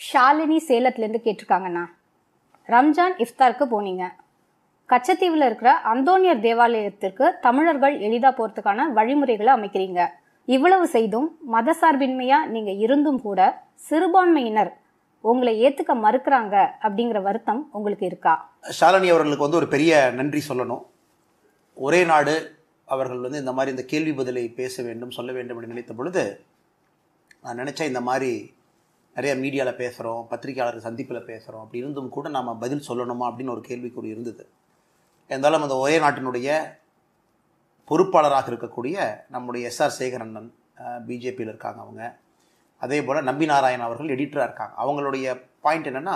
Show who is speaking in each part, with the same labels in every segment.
Speaker 1: ஷாலினி சேலத்துலேருந்து கேட்டிருக்காங்கண்ணா ரம்ஜான் இஃப்தாருக்கு போனீங்க கச்சத்தீவில் இருக்கிற அந்தோனியர் தேவாலயத்திற்கு தமிழர்கள் எளிதாக போகிறதுக்கான வழிமுறைகளை அமைக்கிறீங்க இவ்வளவு செய்தும் மதசார்பின்மையாக நீங்கள் இருந்தும் கூட சிறுபான்மையினர் உங்களை ஏற்றுக்க மறுக்கிறாங்க அப்படிங்கிற வருத்தம் உங்களுக்கு இருக்கா
Speaker 2: ஷாலினி அவர்களுக்கு வந்து ஒரு பெரிய நன்றி சொல்லணும் ஒரே நாடு அவர்கள் வந்து இந்த மாதிரி இந்த கேள்வி பதிலை பேச வேண்டும் சொல்ல வேண்டும் என்று நினைத்த பொழுது நான் நினச்சேன் இந்த மாதிரி நிறைய மீடியாவில் பேசுகிறோம் பத்திரிகையாளர் சந்திப்பில் பேசுகிறோம் அப்படி இருந்தும் கூட நாம் பதில் சொல்லணுமா அப்படின்னு ஒரு கேள்விக்குறி இருந்தது இருந்தாலும் அந்த ஒரே நாட்டினுடைய பொறுப்பாளராக இருக்கக்கூடிய நம்முடைய எஸ்ஆர் சேகரண்ணன் பிஜேபியில் இருக்காங்க அவங்க அதே போல் நம்பி நாராயண் அவர்கள் எடிட்டராக இருக்காங்க அவங்களுடைய பாயிண்ட் என்னென்னா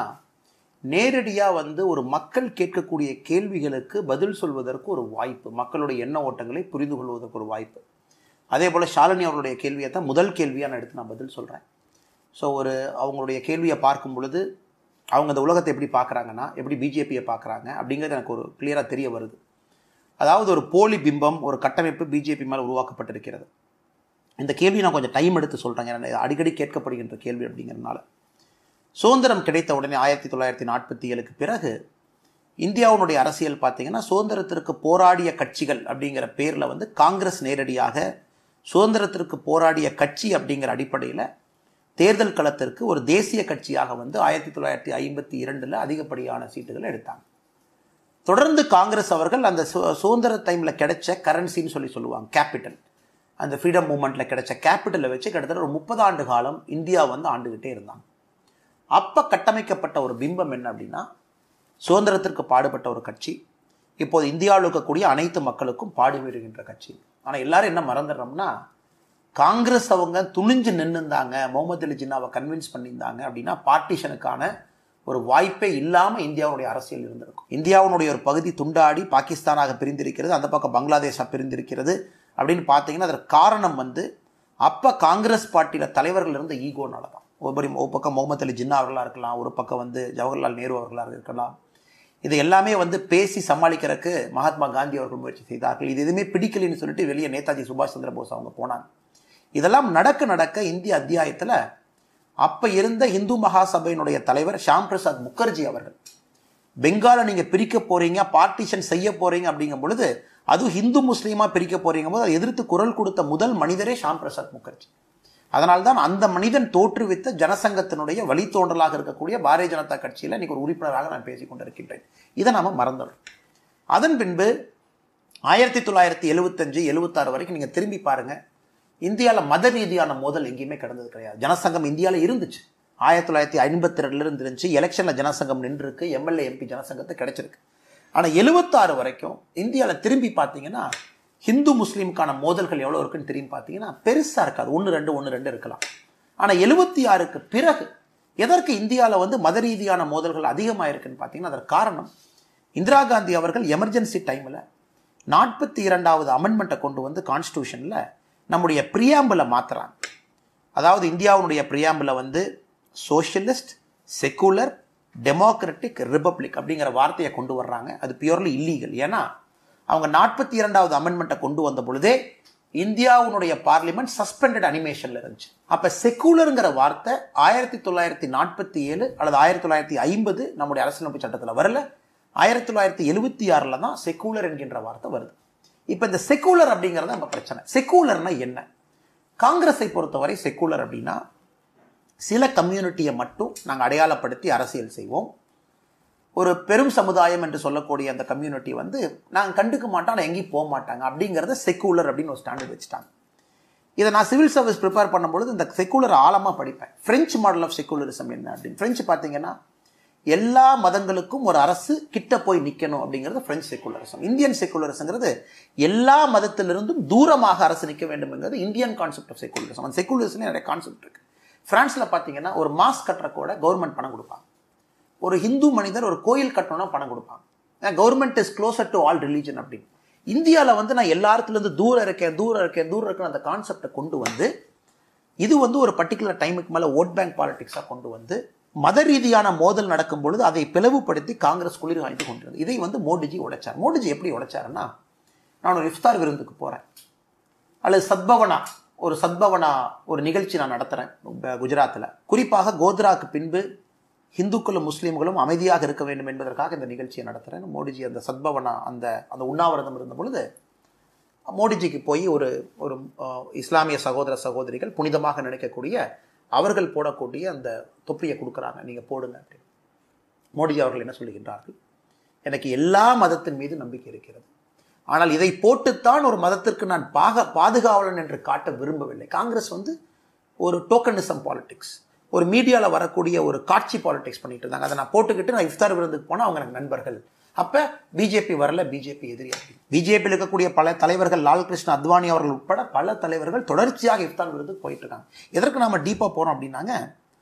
Speaker 2: நேரடியாக வந்து ஒரு மக்கள் கேட்கக்கூடிய கேள்விகளுக்கு பதில் சொல்வதற்கு ஒரு வாய்ப்பு மக்களுடைய எண்ண ஓட்டங்களை புரிந்து கொள்வதற்கு ஒரு வாய்ப்பு அதே போல் ஷாலினி அவர்களுடைய கேள்வியை தான் முதல் கேள்வியாக நான் எடுத்து நான் பதில் சொல்கிறேன் ஸோ ஒரு அவங்களுடைய கேள்வியை பார்க்கும் பொழுது அவங்க இந்த உலகத்தை எப்படி பார்க்குறாங்கன்னா எப்படி பிஜேபியை பார்க்குறாங்க அப்படிங்கிறது எனக்கு ஒரு கிளியராக தெரிய வருது அதாவது ஒரு போலி பிம்பம் ஒரு கட்டமைப்பு பிஜேபி மேலே உருவாக்கப்பட்டிருக்கிறது இந்த கேள்வி நான் கொஞ்சம் டைம் எடுத்து சொல்கிறேன் ஏன்னா இது அடிக்கடி கேட்கப்படுகின்ற கேள்வி அப்படிங்கிறதுனால சுதந்திரம் கிடைத்த உடனே ஆயிரத்தி தொள்ளாயிரத்தி நாற்பத்தி ஏழுக்கு பிறகு இந்தியாவுடைய அரசியல் பார்த்தீங்கன்னா சுதந்திரத்திற்கு போராடிய கட்சிகள் அப்படிங்கிற பேரில் வந்து காங்கிரஸ் நேரடியாக சுதந்திரத்திற்கு போராடிய கட்சி அப்படிங்கிற அடிப்படையில் தேர்தல் களத்திற்கு ஒரு தேசிய கட்சியாக வந்து ஆயிரத்தி தொள்ளாயிரத்தி ஐம்பத்தி இரண்டில் அதிகப்படியான சீட்டுகளை எடுத்தாங்க தொடர்ந்து காங்கிரஸ் அவர்கள் அந்த சு சுதந்திர டைமில் கிடைச்ச கரன்சின்னு சொல்லி சொல்லுவாங்க கேபிட்டல் அந்த ஃப்ரீடம் மூமெண்ட்டில் கிடைச்ச கேபிட்டலை வச்சு கிட்டத்தட்ட ஒரு முப்பது ஆண்டு காலம் இந்தியா வந்து ஆண்டுகிட்டே இருந்தாங்க அப்போ கட்டமைக்கப்பட்ட ஒரு பிம்பம் என்ன அப்படின்னா சுதந்திரத்திற்கு பாடுபட்ட ஒரு கட்சி இப்போது இந்தியாவில் இருக்கக்கூடிய அனைத்து மக்களுக்கும் பாடி வருகின்ற கட்சி ஆனால் எல்லாரும் என்ன மறந்துடுறோம்னா காங்கிரஸ் அவங்க துணிஞ்சு நின்றுந்தாங்க முகமது அலி ஜின்னாவை கன்வின்ஸ் பண்ணியிருந்தாங்க அப்படின்னா பார்ட்டிஷனுக்கான ஒரு வாய்ப்பே இல்லாமல் இந்தியாவுடைய அரசியல் இருந்திருக்கும் இந்தியாவுடைய ஒரு பகுதி துண்டாடி பாகிஸ்தானாக பிரிந்திருக்கிறது அந்த பக்கம் பங்களாதேஷாக பிரிந்திருக்கிறது அப்படின்னு பார்த்தீங்கன்னா அதற்கு காரணம் வந்து அப்போ காங்கிரஸ் பார்ட்டியில் தலைவர்கள் இருந்த ஈகோனால தான் ஒவ்வொரு ஒரு பக்கம் முகமது அலி ஜின்னா அவர்களாக இருக்கலாம் ஒரு பக்கம் வந்து ஜவஹர்லால் நேரு அவர்களாக இருக்கலாம் இது எல்லாமே வந்து பேசி சமாளிக்கிறதுக்கு மகாத்மா காந்தி அவர்கள் முயற்சி செய்தார்கள் இது எதுவுமே பிடிக்கலைன்னு சொல்லிட்டு வெளியே நேதாஜி சுபாஷ் சந்திர போஸ் அவங்க போனாங்க இதெல்லாம் நடக்க நடக்க இந்திய அத்தியாயத்தில் அப்போ இருந்த இந்து மகாசபையினுடைய தலைவர் ஷாம் பிரசாத் முகர்ஜி அவர்கள் பெங்காலை நீங்கள் பிரிக்க போறீங்க பார்ட்டிஷன் செய்ய போறீங்க அப்படிங்கும் பொழுது அதுவும் ஹிந்து முஸ்லீமாக பிரிக்க போறீங்க போது அதை எதிர்த்து குரல் கொடுத்த முதல் மனிதரே ஷாம் பிரசாத் முகர்ஜி அதனால்தான் அந்த மனிதன் தோற்றுவித்த ஜனசங்கத்தினுடைய வழித்தோன்றலாக இருக்கக்கூடிய பாரதிய ஜனதா கட்சியில் இன்னைக்கு ஒரு உறுப்பினராக நான் பேசிக் கொண்டிருக்கின்றேன் இதை நாம் மறந்துடும் அதன் பின்பு ஆயிரத்தி தொள்ளாயிரத்தி எழுபத்தஞ்சு எழுபத்தாறு வரைக்கும் நீங்கள் திரும்பி பாருங்கள் இந்தியாவில் மத ரீதியான மோதல் எங்கேயுமே கிடந்தது கிடையாது ஜனசங்கம் இந்தியாவில் இருந்துச்சு ஆயிரத்தி தொள்ளாயிரத்தி ஐம்பத்தி ரெண்டுல இருந்து இருந்துச்சு எலெக்ஷனில் ஜனசங்கம் நின்றுருக்கு எம்எல்ஏ எம்பி ஜனசங்கத்தை கிடைச்சிருக்கு ஆனால் எழுபத்தாறு வரைக்கும் இந்தியாவில் திரும்பி பார்த்தீங்கன்னா ஹிந்து முஸ்லீமுக்கான மோதல்கள் எவ்வளோ இருக்குன்னு திரும்பி பார்த்தீங்கன்னா பெருசாக இருக்காது ஒன்று ரெண்டு ஒன்று ரெண்டு இருக்கலாம் ஆனால் எழுபத்தி ஆறுக்கு பிறகு எதற்கு இந்தியாவில் வந்து மத ரீதியான மோதல்கள் அதிகமாக இருக்குன்னு பார்த்தீங்கன்னா அதற்கு காரணம் இந்திரா காந்தி அவர்கள் எமர்ஜென்சி டைமில் நாற்பத்தி இரண்டாவது அமெண்ட்மெண்ட்டை கொண்டு வந்து கான்ஸ்டியூஷனில் நம்முடைய பிரியாம்பிளை மாற்றுறாங்க அதாவது இந்தியாவுடைய பிரியாம்பிளை வந்து சோஷியலிஸ்ட் செக்குலர் டெமோக்ராட்டிக் ரிப்பப்ளிக் அப்படிங்கிற வார்த்தையை கொண்டு வர்றாங்க அது பியூர்லி இல்லீகல் ஏன்னா அவங்க நாற்பத்தி இரண்டாவது அமெண்ட்மெண்ட்டை கொண்டு வந்த பொழுதே இந்தியாவுடைய பார்லிமெண்ட் சஸ்பெண்டட் அனிமேஷனில் இருந்துச்சு அப்போ செக்குலருங்கிற வார்த்தை ஆயிரத்தி தொள்ளாயிரத்தி நாற்பத்தி ஏழு அல்லது ஆயிரத்தி தொள்ளாயிரத்தி ஐம்பது நம்முடைய அரசியலமைப்பு சட்டத்தில் வரல ஆயிரத்தி தொள்ளாயிரத்தி எழுபத்தி ஆறில் தான் செக்குலர் என்கின்ற வார்த்தை வருது இப்போ இந்த செக்குலர் அப்படிங்கிறது நம்ம பிரச்சனை செக்குலர்னா என்ன காங்கிரஸை பொறுத்தவரை செக்குலர் அப்படின்னா சில கம்யூனிட்டியை மட்டும் நாங்கள் அடையாளப்படுத்தி அரசியல் செய்வோம் ஒரு பெரும் சமுதாயம் என்று சொல்லக்கூடிய அந்த கம்யூனிட்டி வந்து நாங்கள் கண்டுக்க மாட்டோம் ஆனால் எங்கேயும் போக மாட்டாங்க அப்படிங்கிறத செக்குலர் அப்படின்னு ஒரு ஸ்டாண்டர்ட் வச்சுட்டாங்க இதை நான் சிவில் சர்வீஸ் ப்ரிப்பேர் பண்ணும்பொழுது இந்த செக்குலர் ஆழமாக படிப்பேன் ஃப்ரெஞ்சு மாடல் ஆஃப் செக்குலரிசம் என்ன அப்படின்னு ஃப்ரெஞ்சு பார்த்தீங்கன்னா எல்லா மதங்களுக்கும் ஒரு அரசு கிட்ட போய் நிற்கணும் அப்படிங்கிறது பிரெஞ்சு செக்குலரிசம் இந்தியன் செக்குலரிசங்கிறது எல்லா மதத்திலிருந்தும் தூரமாக அரசு நிற்க வேண்டும்ங்கிறது இந்தியன் கான்செப்ட் ஆஃப் செக்குலரிசம் அந்த செக்குலரிசம் நிறைய கான்செப்ட் இருக்கு பிரான்ஸில் பார்த்தீங்கன்னா ஒரு மாஸ் கட்டுற கூட கவர்மெண்ட் பணம் கொடுப்பாங்க ஒரு ஹிந்து மனிதர் ஒரு கோயில் கட்டணும்னா பணம் கொடுப்பாங்க government is closer to all religion அப்படின்னு இந்தியாவில் வந்து நான் எல்லாத்துலேருந்து தூரம் இருக்கேன் தூரம் இருக்கேன் தூரம் இருக்கேன் அந்த கான்செப்டை கொண்டு வந்து இது வந்து ஒரு பர்டிகுலர் டைமுக்கு மேலே ஓட் பேங்க் பாலிடிக்ஸாக கொண்டு வந்து மத ரீதியான மோதல் நடக்கும் பொழுது அதை பிளவுபடுத்தி காங்கிரஸ் குளிர் காய்ந்து கொண்டிருந்தது இதை வந்து மோடிஜி உடைச்சார் மோடிஜி எப்படி உடைச்சாருன்னா நான் ஒரு இஃப்தார் விருந்துக்கு போகிறேன் அல்லது சத்பவனா ஒரு சத்பவனா ஒரு நிகழ்ச்சி நான் நடத்துகிறேன் குஜராத்தில் குறிப்பாக கோத்ராக்கு பின்பு இந்துக்களும் முஸ்லீம்களும் அமைதியாக இருக்க வேண்டும் என்பதற்காக இந்த நிகழ்ச்சியை நடத்துகிறேன் மோடிஜி அந்த சத்பவனா அந்த அந்த உண்ணாவிரதம் இருந்த பொழுது மோடிஜிக்கு போய் ஒரு ஒரு அஹ், இஸ்லாமிய சகோதர சகோதரிகள் புனிதமாக நினைக்கக்கூடிய அவர்கள் போடக்கூடிய அந்த தொப்பியை கொடுக்குறாங்க நீங்கள் போடுங்க அப்படின்னு மோடிஜி அவர்கள் என்ன சொல்லுகின்றார்கள் எனக்கு எல்லா மதத்தின் மீது நம்பிக்கை இருக்கிறது ஆனால் இதை போட்டுத்தான் ஒரு மதத்திற்கு நான் பாக பாதுகாவலன் என்று காட்ட விரும்பவில்லை காங்கிரஸ் வந்து ஒரு டோக்கனிசம் பாலிடிக்ஸ் ஒரு மீடியாவில் வரக்கூடிய ஒரு காட்சி பாலிடிக்ஸ் பண்ணிட்டு இருந்தாங்க அதை நான் போட்டுக்கிட்டு நான் இஃப்தார் விருந்துக்கு போனால் அவங்க எனக்கு நண்பர்கள் அப்போ பிஜேபி வரல பிஜேபி எதிரி அப்படி பிஜேபியில் இருக்கக்கூடிய பல தலைவர்கள் லால் கிருஷ்ண அத்வானி அவர்கள் உட்பட பல தலைவர்கள் தொடர்ச்சியாக இஃப்தார் விருந்துக்கு போயிட்டு இருக்காங்க எதற்கு நாம டீப்பாக போகிறோம் அப்படின்னாங்க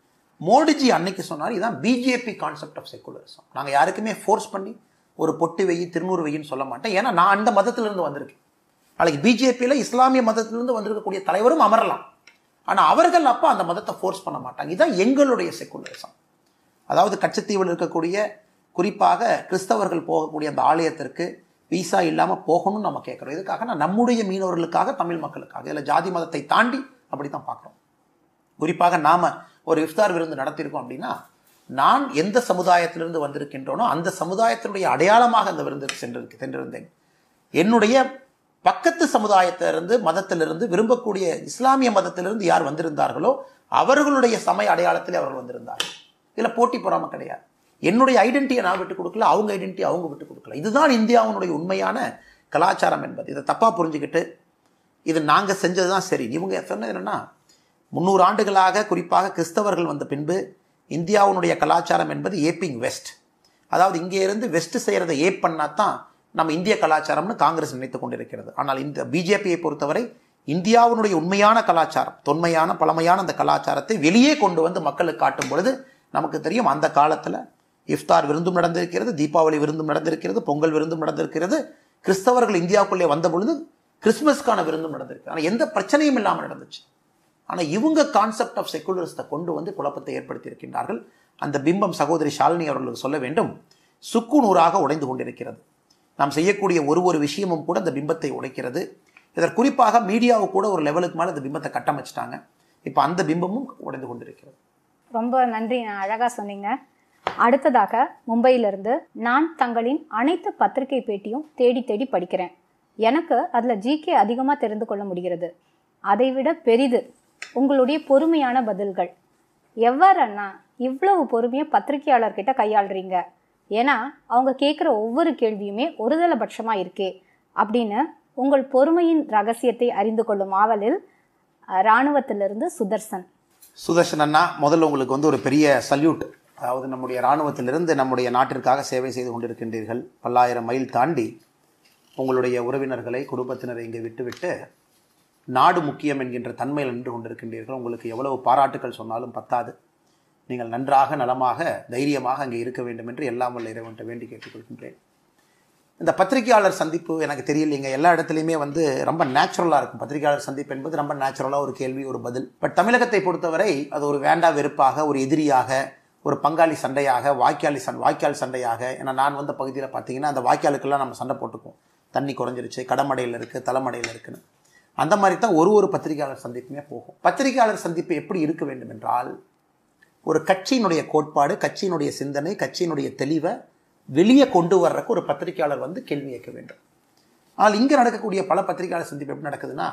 Speaker 2: மோடிஜி அன்னைக்கு சொன்னார் இதான் பிஜேபி கான்செப்ட் ஆஃப் செக்குலரிசம் நாங்கள் யாருக்குமே ஃபோர்ஸ் பண்ணி ஒரு பொட்டு வெயி திருநூறு வெயின்னு சொல்ல மாட்டேன் ஏன்னா நான் அந்த மதத்திலிருந்து வந்திருக்கேன் நாளைக்கு பிஜேபியில் இஸ்லாமிய மதத்திலிருந்து வந்திருக்கக்கூடிய தலைவரும் அமரலாம் ஆனால் அவர்கள் அப்போ அந்த மதத்தை ஃபோர்ஸ் பண்ண மாட்டாங்க இதுதான் எங்களுடைய செக்குலரிசம் அதாவது கச்சத்தீவில் இருக்கக்கூடிய குறிப்பாக கிறிஸ்தவர்கள் போகக்கூடிய அந்த ஆலயத்திற்கு விசா இல்லாமல் போகணும்னு நம்ம கேட்குறோம் இதுக்காக நான் நம்முடைய மீனவர்களுக்காக தமிழ் மக்களுக்காக இதில் ஜாதி மதத்தை தாண்டி அப்படி தான் பார்க்குறோம் குறிப்பாக நாம ஒரு இஃப்தார் விருந்து நடத்தியிருக்கோம் அப்படின்னா நான் எந்த சமுதாயத்திலிருந்து வந்திருக்கின்றோனோ அந்த சமுதாயத்தினுடைய அடையாளமாக அந்த விருந்துக்கு சென்று சென்றிருந்தேன் என்னுடைய பக்கத்து சமுதாயத்திலிருந்து மதத்திலிருந்து விரும்பக்கூடிய இஸ்லாமிய மதத்திலிருந்து யார் வந்திருந்தார்களோ அவர்களுடைய சமய அடையாளத்திலே அவர்கள் வந்திருந்தார்கள் இதில் போட்டி பொறாம கிடையாது என்னுடைய ஐடென்டிட்டியை நான் விட்டு கொடுக்கல அவங்க ஐடென்டிட்டி அவங்க விட்டு கொடுக்கல இதுதான் இந்தியாவினுடைய உண்மையான கலாச்சாரம் என்பது இதை தப்பாக புரிஞ்சுக்கிட்டு இது நாங்கள் செஞ்சது தான் சரி இவங்க சொன்னது என்னன்னா முந்நூறு ஆண்டுகளாக குறிப்பாக கிறிஸ்தவர்கள் வந்த பின்பு இந்தியாவினுடைய கலாச்சாரம் என்பது ஏப்பிங் வெஸ்ட் அதாவது இங்கே இருந்து வெஸ்ட் செய்கிறத ஏப் பண்ணா தான் நம்ம இந்திய கலாச்சாரம்னு காங்கிரஸ் நினைத்து கொண்டிருக்கிறது ஆனால் இந்த பிஜேபியை பொறுத்தவரை இந்தியாவினுடைய உண்மையான கலாச்சாரம் தொன்மையான பழமையான அந்த கலாச்சாரத்தை வெளியே கொண்டு வந்து மக்களுக்கு காட்டும் பொழுது நமக்கு தெரியும் அந்த காலத்தில் இஃப்தார் விருந்தும் நடந்திருக்கிறது தீபாவளி விருந்தும் நடந்திருக்கிறது பொங்கல் விருந்தும் நடந்திருக்கிறது கிறிஸ்தவர்கள் இந்தியாவுக்குள்ளே வந்த பொழுது கிறிஸ்துமஸ்க்கான விருந்தும் நடந்திருக்கு ஆனால் எந்த பிரச்சனையும் இல்லாமல் நடந்துச்சு ஆனால் இவங்க கான்செப்ட் ஆஃப் செக்குலரிசத்தை கொண்டு வந்து குழப்பத்தை ஏற்படுத்தி இருக்கின்றார்கள் அந்த பிம்பம் சகோதரி ஷாலினி அவர்களுக்கு சொல்ல வேண்டும் சுக்கு நூறாக உடைந்து கொண்டிருக்கிறது நாம் செய்யக்கூடிய ஒரு ஒரு விஷயமும் கூட அந்த பிம்பத்தை உடைக்கிறது இதற்கு குறிப்பாக மீடியாவு கூட ஒரு லெவலுக்கு மேலே அந்த பிம்பத்தை கட்டமைச்சிட்டாங்க இப்போ அந்த பிம்பமும் உடைந்து கொண்டிருக்கிறது
Speaker 1: ரொம்ப நன்றி நான் அழகா சொன்னீங்க அடுத்ததாக மும்பையிலிருந்து நான் தங்களின் அனைத்து பத்திரிகை பேட்டியும் தேடி தேடி படிக்கிறேன் எனக்கு அதில் ஜிகே அதிகமாக தெரிந்து கொள்ள முடிகிறது அதைவிட பெரிது உங்களுடைய பொறுமையான பதில்கள் எவ்வாறு அண்ணா இவ்வளவு பொறுமையை பத்திரிகையாளர்கிட்ட கையாளுறீங்க ஏன்னா அவங்க கேட்குற ஒவ்வொரு கேள்வியுமே ஒருதலைபட்சமாக இருக்கே அப்படின்னு உங்கள் பொறுமையின் ரகசியத்தை அறிந்து கொள்ளும் ஆவலில் அஹ், இராணுவத்திலிருந்து சுதர்சன்
Speaker 2: சுதர்ஷன் அண்ணா முதல்ல உங்களுக்கு வந்து ஒரு பெரிய சல்யூட் அதாவது நம்முடைய இராணுவத்திலிருந்து நம்முடைய நாட்டிற்காக சேவை செய்து கொண்டிருக்கின்றீர்கள் பல்லாயிரம் மைல் தாண்டி உங்களுடைய உறவினர்களை குடும்பத்தினரை இங்கே விட்டுவிட்டு நாடு முக்கியம் என்கின்ற தன்மையில் நின்று கொண்டிருக்கின்றீர்கள் உங்களுக்கு எவ்வளவு பாராட்டுக்கள் சொன்னாலும் பத்தாது நீங்கள் நன்றாக நலமாக தைரியமாக அங்கே இருக்க வேண்டும் என்று எல்லாம் வல்ல இறைவன்ட்ட வேண்டி கேட்டுக்கொள்கின்றேன் இந்த பத்திரிகையாளர் சந்திப்பு எனக்கு தெரியலைங்க எல்லா இடத்துலையுமே வந்து ரொம்ப நேச்சுரலாக இருக்கும் பத்திரிகையாளர் சந்திப்பு என்பது ரொம்ப நேச்சுரலாக ஒரு கேள்வி ஒரு பதில் பட் தமிழகத்தை பொறுத்தவரை அது ஒரு வேண்டா வெறுப்பாக ஒரு எதிரியாக ஒரு பங்காளி சண்டையாக வாய்க்காலி சண் வாய்க்கால் சண்டையாக ஏன்னா நான் வந்த பகுதியில் பார்த்தீங்கன்னா அந்த வாய்க்காலுக்கெல்லாம் நம்ம சண்டை போட்டுக்குவோம் தண்ணி குறைஞ்சிருச்சு கடமடையில் இருக்குது தலைமடையில் இருக்குன்னு அந்த மாதிரி தான் ஒரு ஒரு பத்திரிகையாளர் சந்திப்புமே போகும் பத்திரிகையாளர் சந்திப்பு எப்படி இருக்க வேண்டும் என்றால் ஒரு கட்சியினுடைய கோட்பாடு கட்சியினுடைய சிந்தனை கட்சியினுடைய தெளிவை வெளியே கொண்டு வர்றதுக்கு ஒரு பத்திரிகையாளர் வந்து கேள்வி கேட்க வேண்டும் ஆனால் இங்கே நடக்கக்கூடிய பல பத்திரிகையாளர் சந்திப்பு எப்படி நடக்குதுன்னா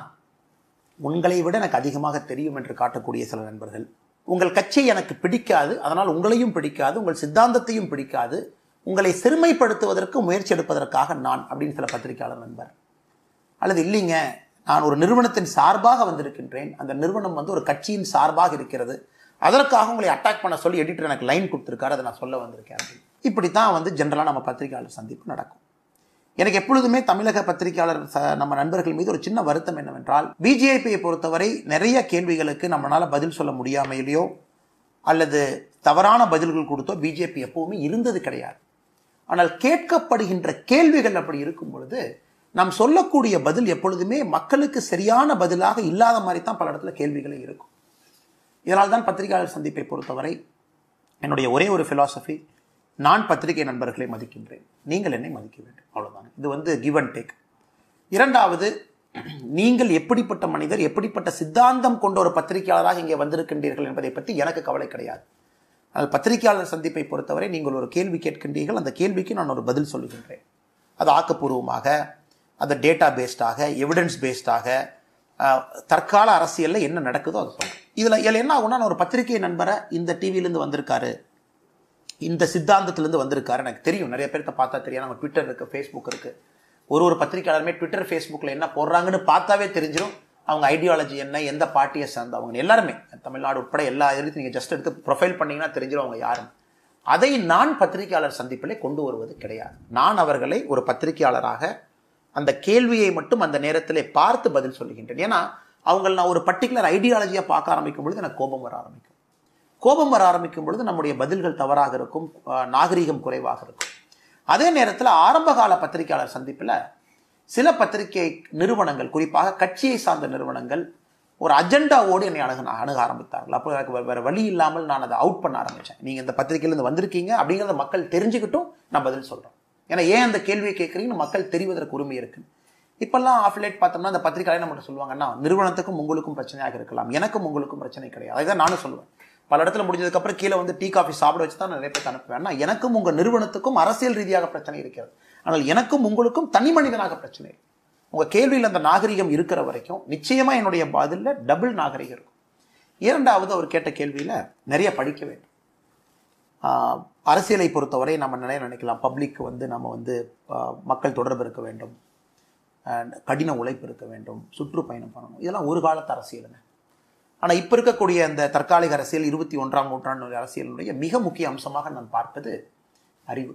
Speaker 2: உங்களை விட எனக்கு அதிகமாக தெரியும் என்று காட்டக்கூடிய சில நண்பர்கள் உங்கள் கட்சி எனக்கு பிடிக்காது அதனால் உங்களையும் பிடிக்காது உங்கள் சித்தாந்தத்தையும் பிடிக்காது உங்களை சிறுமைப்படுத்துவதற்கு முயற்சி எடுப்பதற்காக நான் அப்படின்னு சில பத்திரிகையாளர் நண்பர் அல்லது இல்லைங்க நான் ஒரு நிறுவனத்தின் சார்பாக வந்திருக்கின்றேன் அந்த நிறுவனம் வந்து ஒரு கட்சியின் சார்பாக இருக்கிறது அதற்காக உங்களை அட்டாக் பண்ண சொல்லி எடிட்டர் எனக்கு லைன் கொடுத்துருக்காரு அதை நான் சொல்ல வந்திருக்கேன் அப்படின்னு இப்படி தான் வந்து ஜென்ரலாக நம்ம பத்திரிகையாளர் சந்திப்பு நடக்கும் எனக்கு எப்பொழுதுமே தமிழக பத்திரிகையாளர் ச- நம்ம நண்பர்கள் மீது ஒரு சின்ன வருத்தம் என்னவென்றால் பிஜேபியை பொறுத்தவரை நிறைய கேள்விகளுக்கு நம்மளால பதில் சொல்ல முடியாமையிலையோ அல்லது தவறான பதில்கள் கொடுத்தோ பிஜேபி எப்பவுமே இருந்தது கிடையாது ஆனால் கேட்கப்படுகின்ற கேள்விகள் அப்படி இருக்கும் பொழுது நாம் சொல்லக்கூடிய பதில் எப்பொழுதுமே மக்களுக்கு சரியான பதிலாக இல்லாத மாதிரி தான் பல இடத்துல கேள்விகளே இருக்கும் இதனால் தான் பத்திரிகையாளர் சந்திப்பை பொறுத்தவரை என்னுடைய ஒரே ஒரு philosophy நான் பத்திரிகை நண்பர்களை மதிக்கின்றேன் நீங்கள் என்னை மதிக்க வேண்டும் அவ்வளவுதான் இது வந்து கிவ் அண்ட் டேக் இரண்டாவது நீங்கள் எப்படிப்பட்ட மனிதர் எப்படிப்பட்ட சித்தாந்தம் கொண்ட ஒரு பத்திரிகையாளராக இங்கே வந்திருக்கின்றீர்கள் என்பதை பற்றி எனக்கு கவலை கிடையாது ஆனால் பத்திரிகையாளர் சந்திப்பை பொறுத்தவரை நீங்கள் ஒரு கேள்வி கேட்கின்றீர்கள் அந்த கேள்விக்கு நான் ஒரு பதில் சொல்லுகின்றேன் அது ஆக்கப்பூர்வமாக அது டேட்டா பேஸ்டாக எவிடன்ஸ் பேஸ்டாக தற்கால அரசியலில் என்ன நடக்குதோ அதை சொல்றேன் இதில் இதில் என்ன ஆகும்னா நான் ஒரு பத்திரிகை நண்பரை இந்த டிவிலேருந்து வந்திருக்காரு இந்த சித்தாந்தத்திலேருந்து வந்திருக்காரு எனக்கு தெரியும் நிறைய பேர்த்த பார்த்தா தெரியும் நம்ம ட்விட்டர் இருக்குது ஃபேஸ்புக் இருக்குது ஒரு ஒரு பத்திரிக்கையாளருமே ட்விட்டர் ஃபேஸ்புக்கில் என்ன போடுறாங்கன்னு பார்த்தாவே தெரிஞ்சிடும் அவங்க ஐடியாலஜி என்ன எந்த பார்ட்டியை சேர்ந்தவங்க எல்லாருமே தமிழ்நாடு உட்பட எல்லா இதுலையும் நீங்கள் ஜஸ்ட் எடுத்து ப்ரொஃபைல் பண்ணீங்கன்னா தெரிஞ்சிடும் அவங்க யாருன்னு அதை நான் பத்திரிகையாளர் சந்திப்பிலே கொண்டு வருவது கிடையாது நான் அவர்களை ஒரு பத்திரிகையாளராக அந்த கேள்வியை மட்டும் அந்த நேரத்திலே பார்த்து பதில் சொல்லுகின்றேன் ஏன்னா அவங்களை நான் ஒரு பர்டிகுலர் ஐடியாலஜியாக பார்க்க ஆரம்பிக்கும் பொழுது எனக்கு கோபம் வர ஆரம்பிக்கும் கோபம் வர ஆரம்பிக்கும் பொழுது நம்முடைய பதில்கள் தவறாக இருக்கும் அஹ், நாகரீகம் குறைவாக இருக்கும் அதே நேரத்தில் ஆரம்பகால பத்திரிகையாளர் சந்திப்பில் சில பத்திரிகை நிறுவனங்கள் குறிப்பாக கட்சியை சார்ந்த நிறுவனங்கள் ஒரு அஜெண்டாவோடு என்னை அணுக அணுக ஆரம்பித்தார்கள் அப்போ எனக்கு வேற- வேற வழி இல்லாமல் நான் அதை அவுட் பண்ண ஆரம்பித்தேன் நீங்கள் இந்த பத்திரிகையிலேருந்து வந்திருக்கீங்க அப்படிங்கிறத மக்கள் தெரிஞ்சுக்கிட்டும் நான் பதில் சொல்கிறேன் ஏன்னா ஏன் அந்த கேள்வியை கேட்குறீங்கன்னு மக்கள் தெரிவதற்கு உரிமை இருக்கு இப்பெல்லாம் ஆஃப்லேட் பார்த்தோம்னா அந்த பத்திரிகையாளர் நம்மகிட்ட சொல்லுவாங்கன்னா நிறுவனத்துக்கும் உங்களுக்கும் பிரச்சனையாக இருக்கலாம் எனக்கும் உங்களுக்கும் பிரச்சனை கிடையாது அதுதான் நானும் சொல்லுவேன் பல இடத்துல முடிஞ்சதுக்கப்புறம் கீழே வந்து டீ காஃபி சாப்பிட வச்சு தான் நான் நிறைய பேர் அனுப்புவேன் ஆனா, எனக்கும் உங்கள் நிறுவனத்துக்கும் அரசியல் ரீதியாக பிரச்சனை இருக்கிறது ஆனால் எனக்கும் உங்களுக்கும் தனி மனிதனாக பிரச்சனை இருக்கு உங்கள் கேள்வியில் அந்த நாகரிகம் இருக்கிற வரைக்கும் நிச்சயமா என்னுடைய பதிலில் டபுள் நாகரிகம் இருக்கும் இரண்டாவது அவர் கேட்ட கேள்வியில் நிறைய படிக்க வேண்டும் ஆஹ், அரசியலை பொறுத்தவரை நம்ம நிறைய நினைக்கலாம் பப்ளிக் வந்து நம்ம வந்து ஆஹ், மக்கள் தொடர்பு இருக்க வேண்டும் ஆஹ், கடின உழைப்பு இருக்க வேண்டும் சுற்றுப்பயணம் பண்ணணும் இதெல்லாம் ஒரு காலத்து அரசியலுங்க ஆனால் இப்போ இருக்கக்கூடிய அந்த தற்காலிக அரசியல் இருபத்தி ஒன்றாம் நூற்றாண்டு அரசியலுடைய மிக முக்கிய அம்சமாக நான் பார்ப்பது அறிவு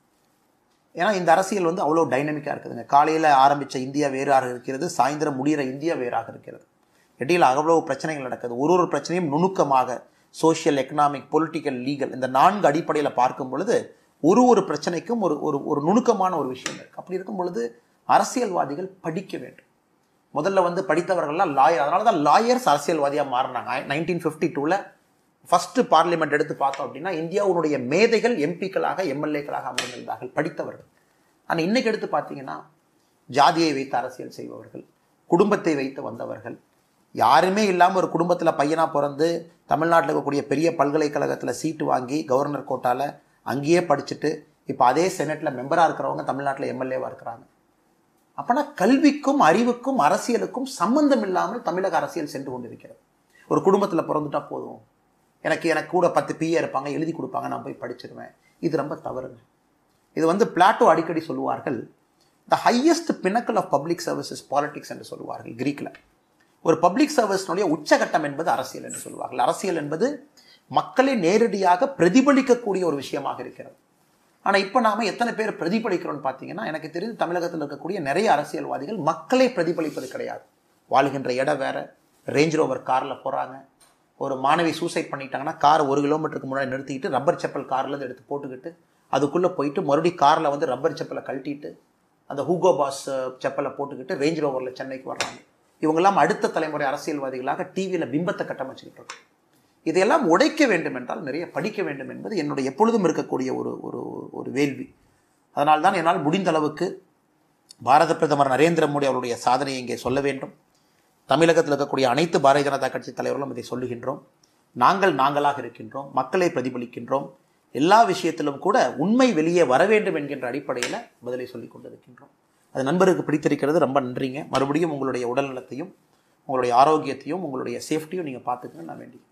Speaker 2: ஏன்னா இந்த அரசியல் வந்து அவ்வளோ டைனமிக்காக இருக்குதுங்க காலையில் ஆரம்பித்த இந்தியா வேறாக இருக்கிறது சாயந்தரம் முடிகிற இந்தியா வேறாக இருக்கிறது இடையில் அவ்வளோ பிரச்சனைகள் நடக்குது ஒரு ஒரு பிரச்சனையும் நுணுக்கமாக சோஷியல் எக்கனாமிக் பொலிட்டிக்கல் லீகல் இந்த நான்கு அடிப்படையில் பார்க்கும் பொழுது ஒரு ஒரு பிரச்சனைக்கும் ஒரு ஒரு ஒரு நுணுக்கமான ஒரு விஷயம் இருக்குது அப்படி இருக்கும் பொழுது அரசியல்வாதிகள் படிக்க வேண்டும் முதல்ல வந்து படித்தவர்கள்லாம் லாயர் அதனால தான் லாயர்ஸ் அரசியல்வாதியாக மாறினாங்க நைன்டீன் ஃபிஃப்டி டூவில் ஃபஸ்ட்டு பார்லிமெண்ட் எடுத்து பார்த்தோம் அப்படின்னா இந்தியாவுடைய மேதைகள் எம்பிக்களாக எம்எல்ஏக்களாக அமர்ந்திருந்தார்கள் படித்தவர்கள் ஆனால் இன்னைக்கு எடுத்து பார்த்தீங்கன்னா ஜாதியை வைத்து அரசியல் செய்பவர்கள் குடும்பத்தை வைத்து வந்தவர்கள் யாருமே இல்லாமல் ஒரு குடும்பத்தில் பையனாக பிறந்து தமிழ்நாட்டில் இருக்கக்கூடிய பெரிய பல்கலைக்கழகத்தில் சீட்டு வாங்கி கவர்னர் கோட்டாவில் அங்கேயே படிச்சுட்டு இப்போ அதே செனட்டில் மெம்பராக இருக்கிறவங்க தமிழ்நாட்டில் எம்எல்ஏவாக இருக்கிறாங்க அப்பனா கல்விக்கும் அறிவுக்கும் அரசியலுக்கும் சம்பந்தம் இல்லாமல் தமிழக அரசியல் சென்று கொண்டிருக்கிறது ஒரு குடும்பத்தில் பிறந்துட்டா போதும் எனக்கு எனக்கு கூட பத்து பிஏ இருப்பாங்க எழுதி கொடுப்பாங்க நான் போய் படிச்சிருவேன் இது ரொம்ப தவறுங்க இது வந்து பிளாட்டோ அடிக்கடி சொல்லுவார்கள் the highest pinnacle of public services politics என்று சொல்லுவார்கள் கிரீக்கில் ஒரு பப்ளிக் சர்வீஸ்னுடைய உச்சகட்டம் என்பது அரசியல் என்று சொல்லுவார்கள் அரசியல் என்பது மக்களை நேரடியாக பிரதிபலிக்கக்கூடிய ஒரு விஷயமாக இருக்கிறது ஆனால் இப்போ நாம எத்தனை பேர் பிரதிபலிக்கிறோம்னு பார்த்தீங்கன்னா எனக்கு தெரிஞ்சு தமிழகத்தில் இருக்கக்கூடிய நிறைய அரசியல்வாதிகள் மக்களை பிரதிபலிப்பது கிடையாது வாழ்கின்ற இடம் வேற ரேஞ்ச் ரோவர் காரில் போகிறாங்க ஒரு மாணவி சூசைட் பண்ணிட்டாங்கன்னா கார் ஒரு கிலோமீட்டருக்கு முன்னாடி நிறுத்திக்கிட்டு ரப்பர் செப்பல் கார்லேருந்து எடுத்து போட்டுக்கிட்டு அதுக்குள்ளே போயிட்டு மறுபடியும் காரில் வந்து ரப்பர் செப்பலை கழட்டிட்டு அந்த ஹூகோ பாஸ் செப்பலை போட்டுக்கிட்டு ரேஞ்ச் ரோவரில் சென்னைக்கு வர்றாங்க இவங்கெல்லாம் அடுத்த தலைமுறை அரசியல்வாதிகளாக டிவியில் பிம்பத்தை கட்டமைச்சுக்கிட்டு இருக்கோம் இதையெல்லாம் உடைக்க வேண்டும் என்றால் நிறைய படிக்க வேண்டும் என்பது என்னுடைய எப்பொழுதும் இருக்கக்கூடிய ஒரு ஒரு ஒரு வேள்வி அதனால்தான் என்னால் முடிந்த அளவுக்கு பாரத பிரதமர் நரேந்திர மோடி அவருடைய சாதனையை இங்கே சொல்ல வேண்டும் தமிழகத்தில் இருக்கக்கூடிய அனைத்து பாரதிய ஜனதா கட்சி தலைவர்களும் இதை சொல்லுகின்றோம் நாங்கள் நாங்களாக இருக்கின்றோம் மக்களை பிரதிபலிக்கின்றோம் எல்லா விஷயத்திலும் கூட உண்மை வெளியே வர வேண்டும் என்கின்ற அடிப்படையில் பதிலை சொல்லிக் கொண்டிருக்கின்றோம் அது நண்பருக்கு பிடித்திருக்கிறது ரொம்ப நன்றிங்க மறுபடியும் உங்களுடைய உடல் நலத்தையும் உங்களுடைய ஆரோக்கியத்தையும் உங்களுடைய சேஃப்டியும் நீங்கள் பார்த்துக்கணும் நான் வேண்டி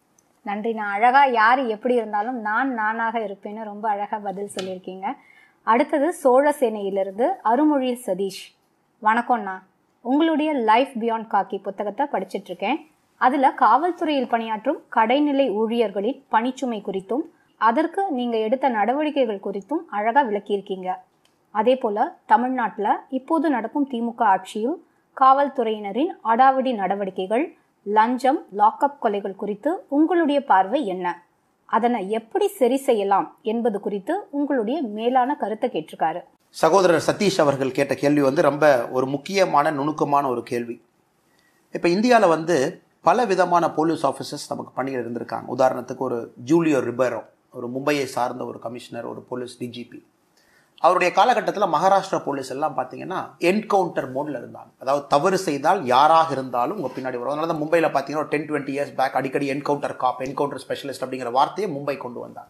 Speaker 1: நன்றி நான் அழகா யார் எப்படி இருந்தாலும் நான் நானாக இருப்பேன்னு ரொம்ப அழகா பதில் சொல்லியிருக்கீங்க அடுத்தது சோழசேனையிலிருந்து அருமொழி சதீஷ் வணக்கம்ண்ணா உங்களுடைய லைஃப் பியாண்ட் காக்கி புத்தகத்தை படிச்சிட்டு இருக்கேன் அதுல காவல்துறையில் பணியாற்றும் கடைநிலை ஊழியர்களின் பணிச்சுமை குறித்தும் அதற்கு நீங்க எடுத்த நடவடிக்கைகள் குறித்தும் அழகா விளக்கியிருக்கீங்க அதே போல தமிழ்நாட்டில் இப்போது நடக்கும் திமுக ஆட்சியில் காவல்துறையினரின் அடாவடி நடவடிக்கைகள் லஞ்சம் லாக்அப் கொலைகள் குறித்து உங்களுடைய பார்வை என்ன அதனை எப்படி சரி செய்யலாம் என்பது குறித்து உங்களுடைய மேலான கருத்தை கேட்டிருக்காரு
Speaker 2: சகோதரர் சதீஷ் அவர்கள் கேட்ட கேள்வி வந்து ரொம்ப ஒரு முக்கியமான நுணுக்கமான ஒரு கேள்வி இப்போ இந்தியாவில் வந்து பல விதமான போலீஸ் ஆஃபீஸர்ஸ் நமக்கு பணியில் இருந்திருக்காங்க உதாரணத்துக்கு ஒரு ஜூலியோ ரிபரோ ஒரு மும்பையை சார்ந்த ஒரு கமிஷனர் ஒரு போலீஸ் டிஜிபி அவருடைய காலகட்டத்தில் மகாராஷ்டிரா போலீஸ் எல்லாம் பார்த்தீங்கன்னா என்கவுண்டர் மோடில் இருந்தாங்க அதாவது தவறு செய்தால் யாராக இருந்தாலும் உங்கள் பின்னாடி வரும் அதனால தான் மும்பையில் பார்த்தீங்கன்னா ஒரு டென் டுவெண்ட்டி இயர்ஸ் பேக் அடிக்கடி என்கவுண்டர் காப் என்கவுண்டர் ஸ்பெஷலிஸ்ட் அப்படிங்கிற வார்த்தையை மும்பை கொண்டு வந்தாங்க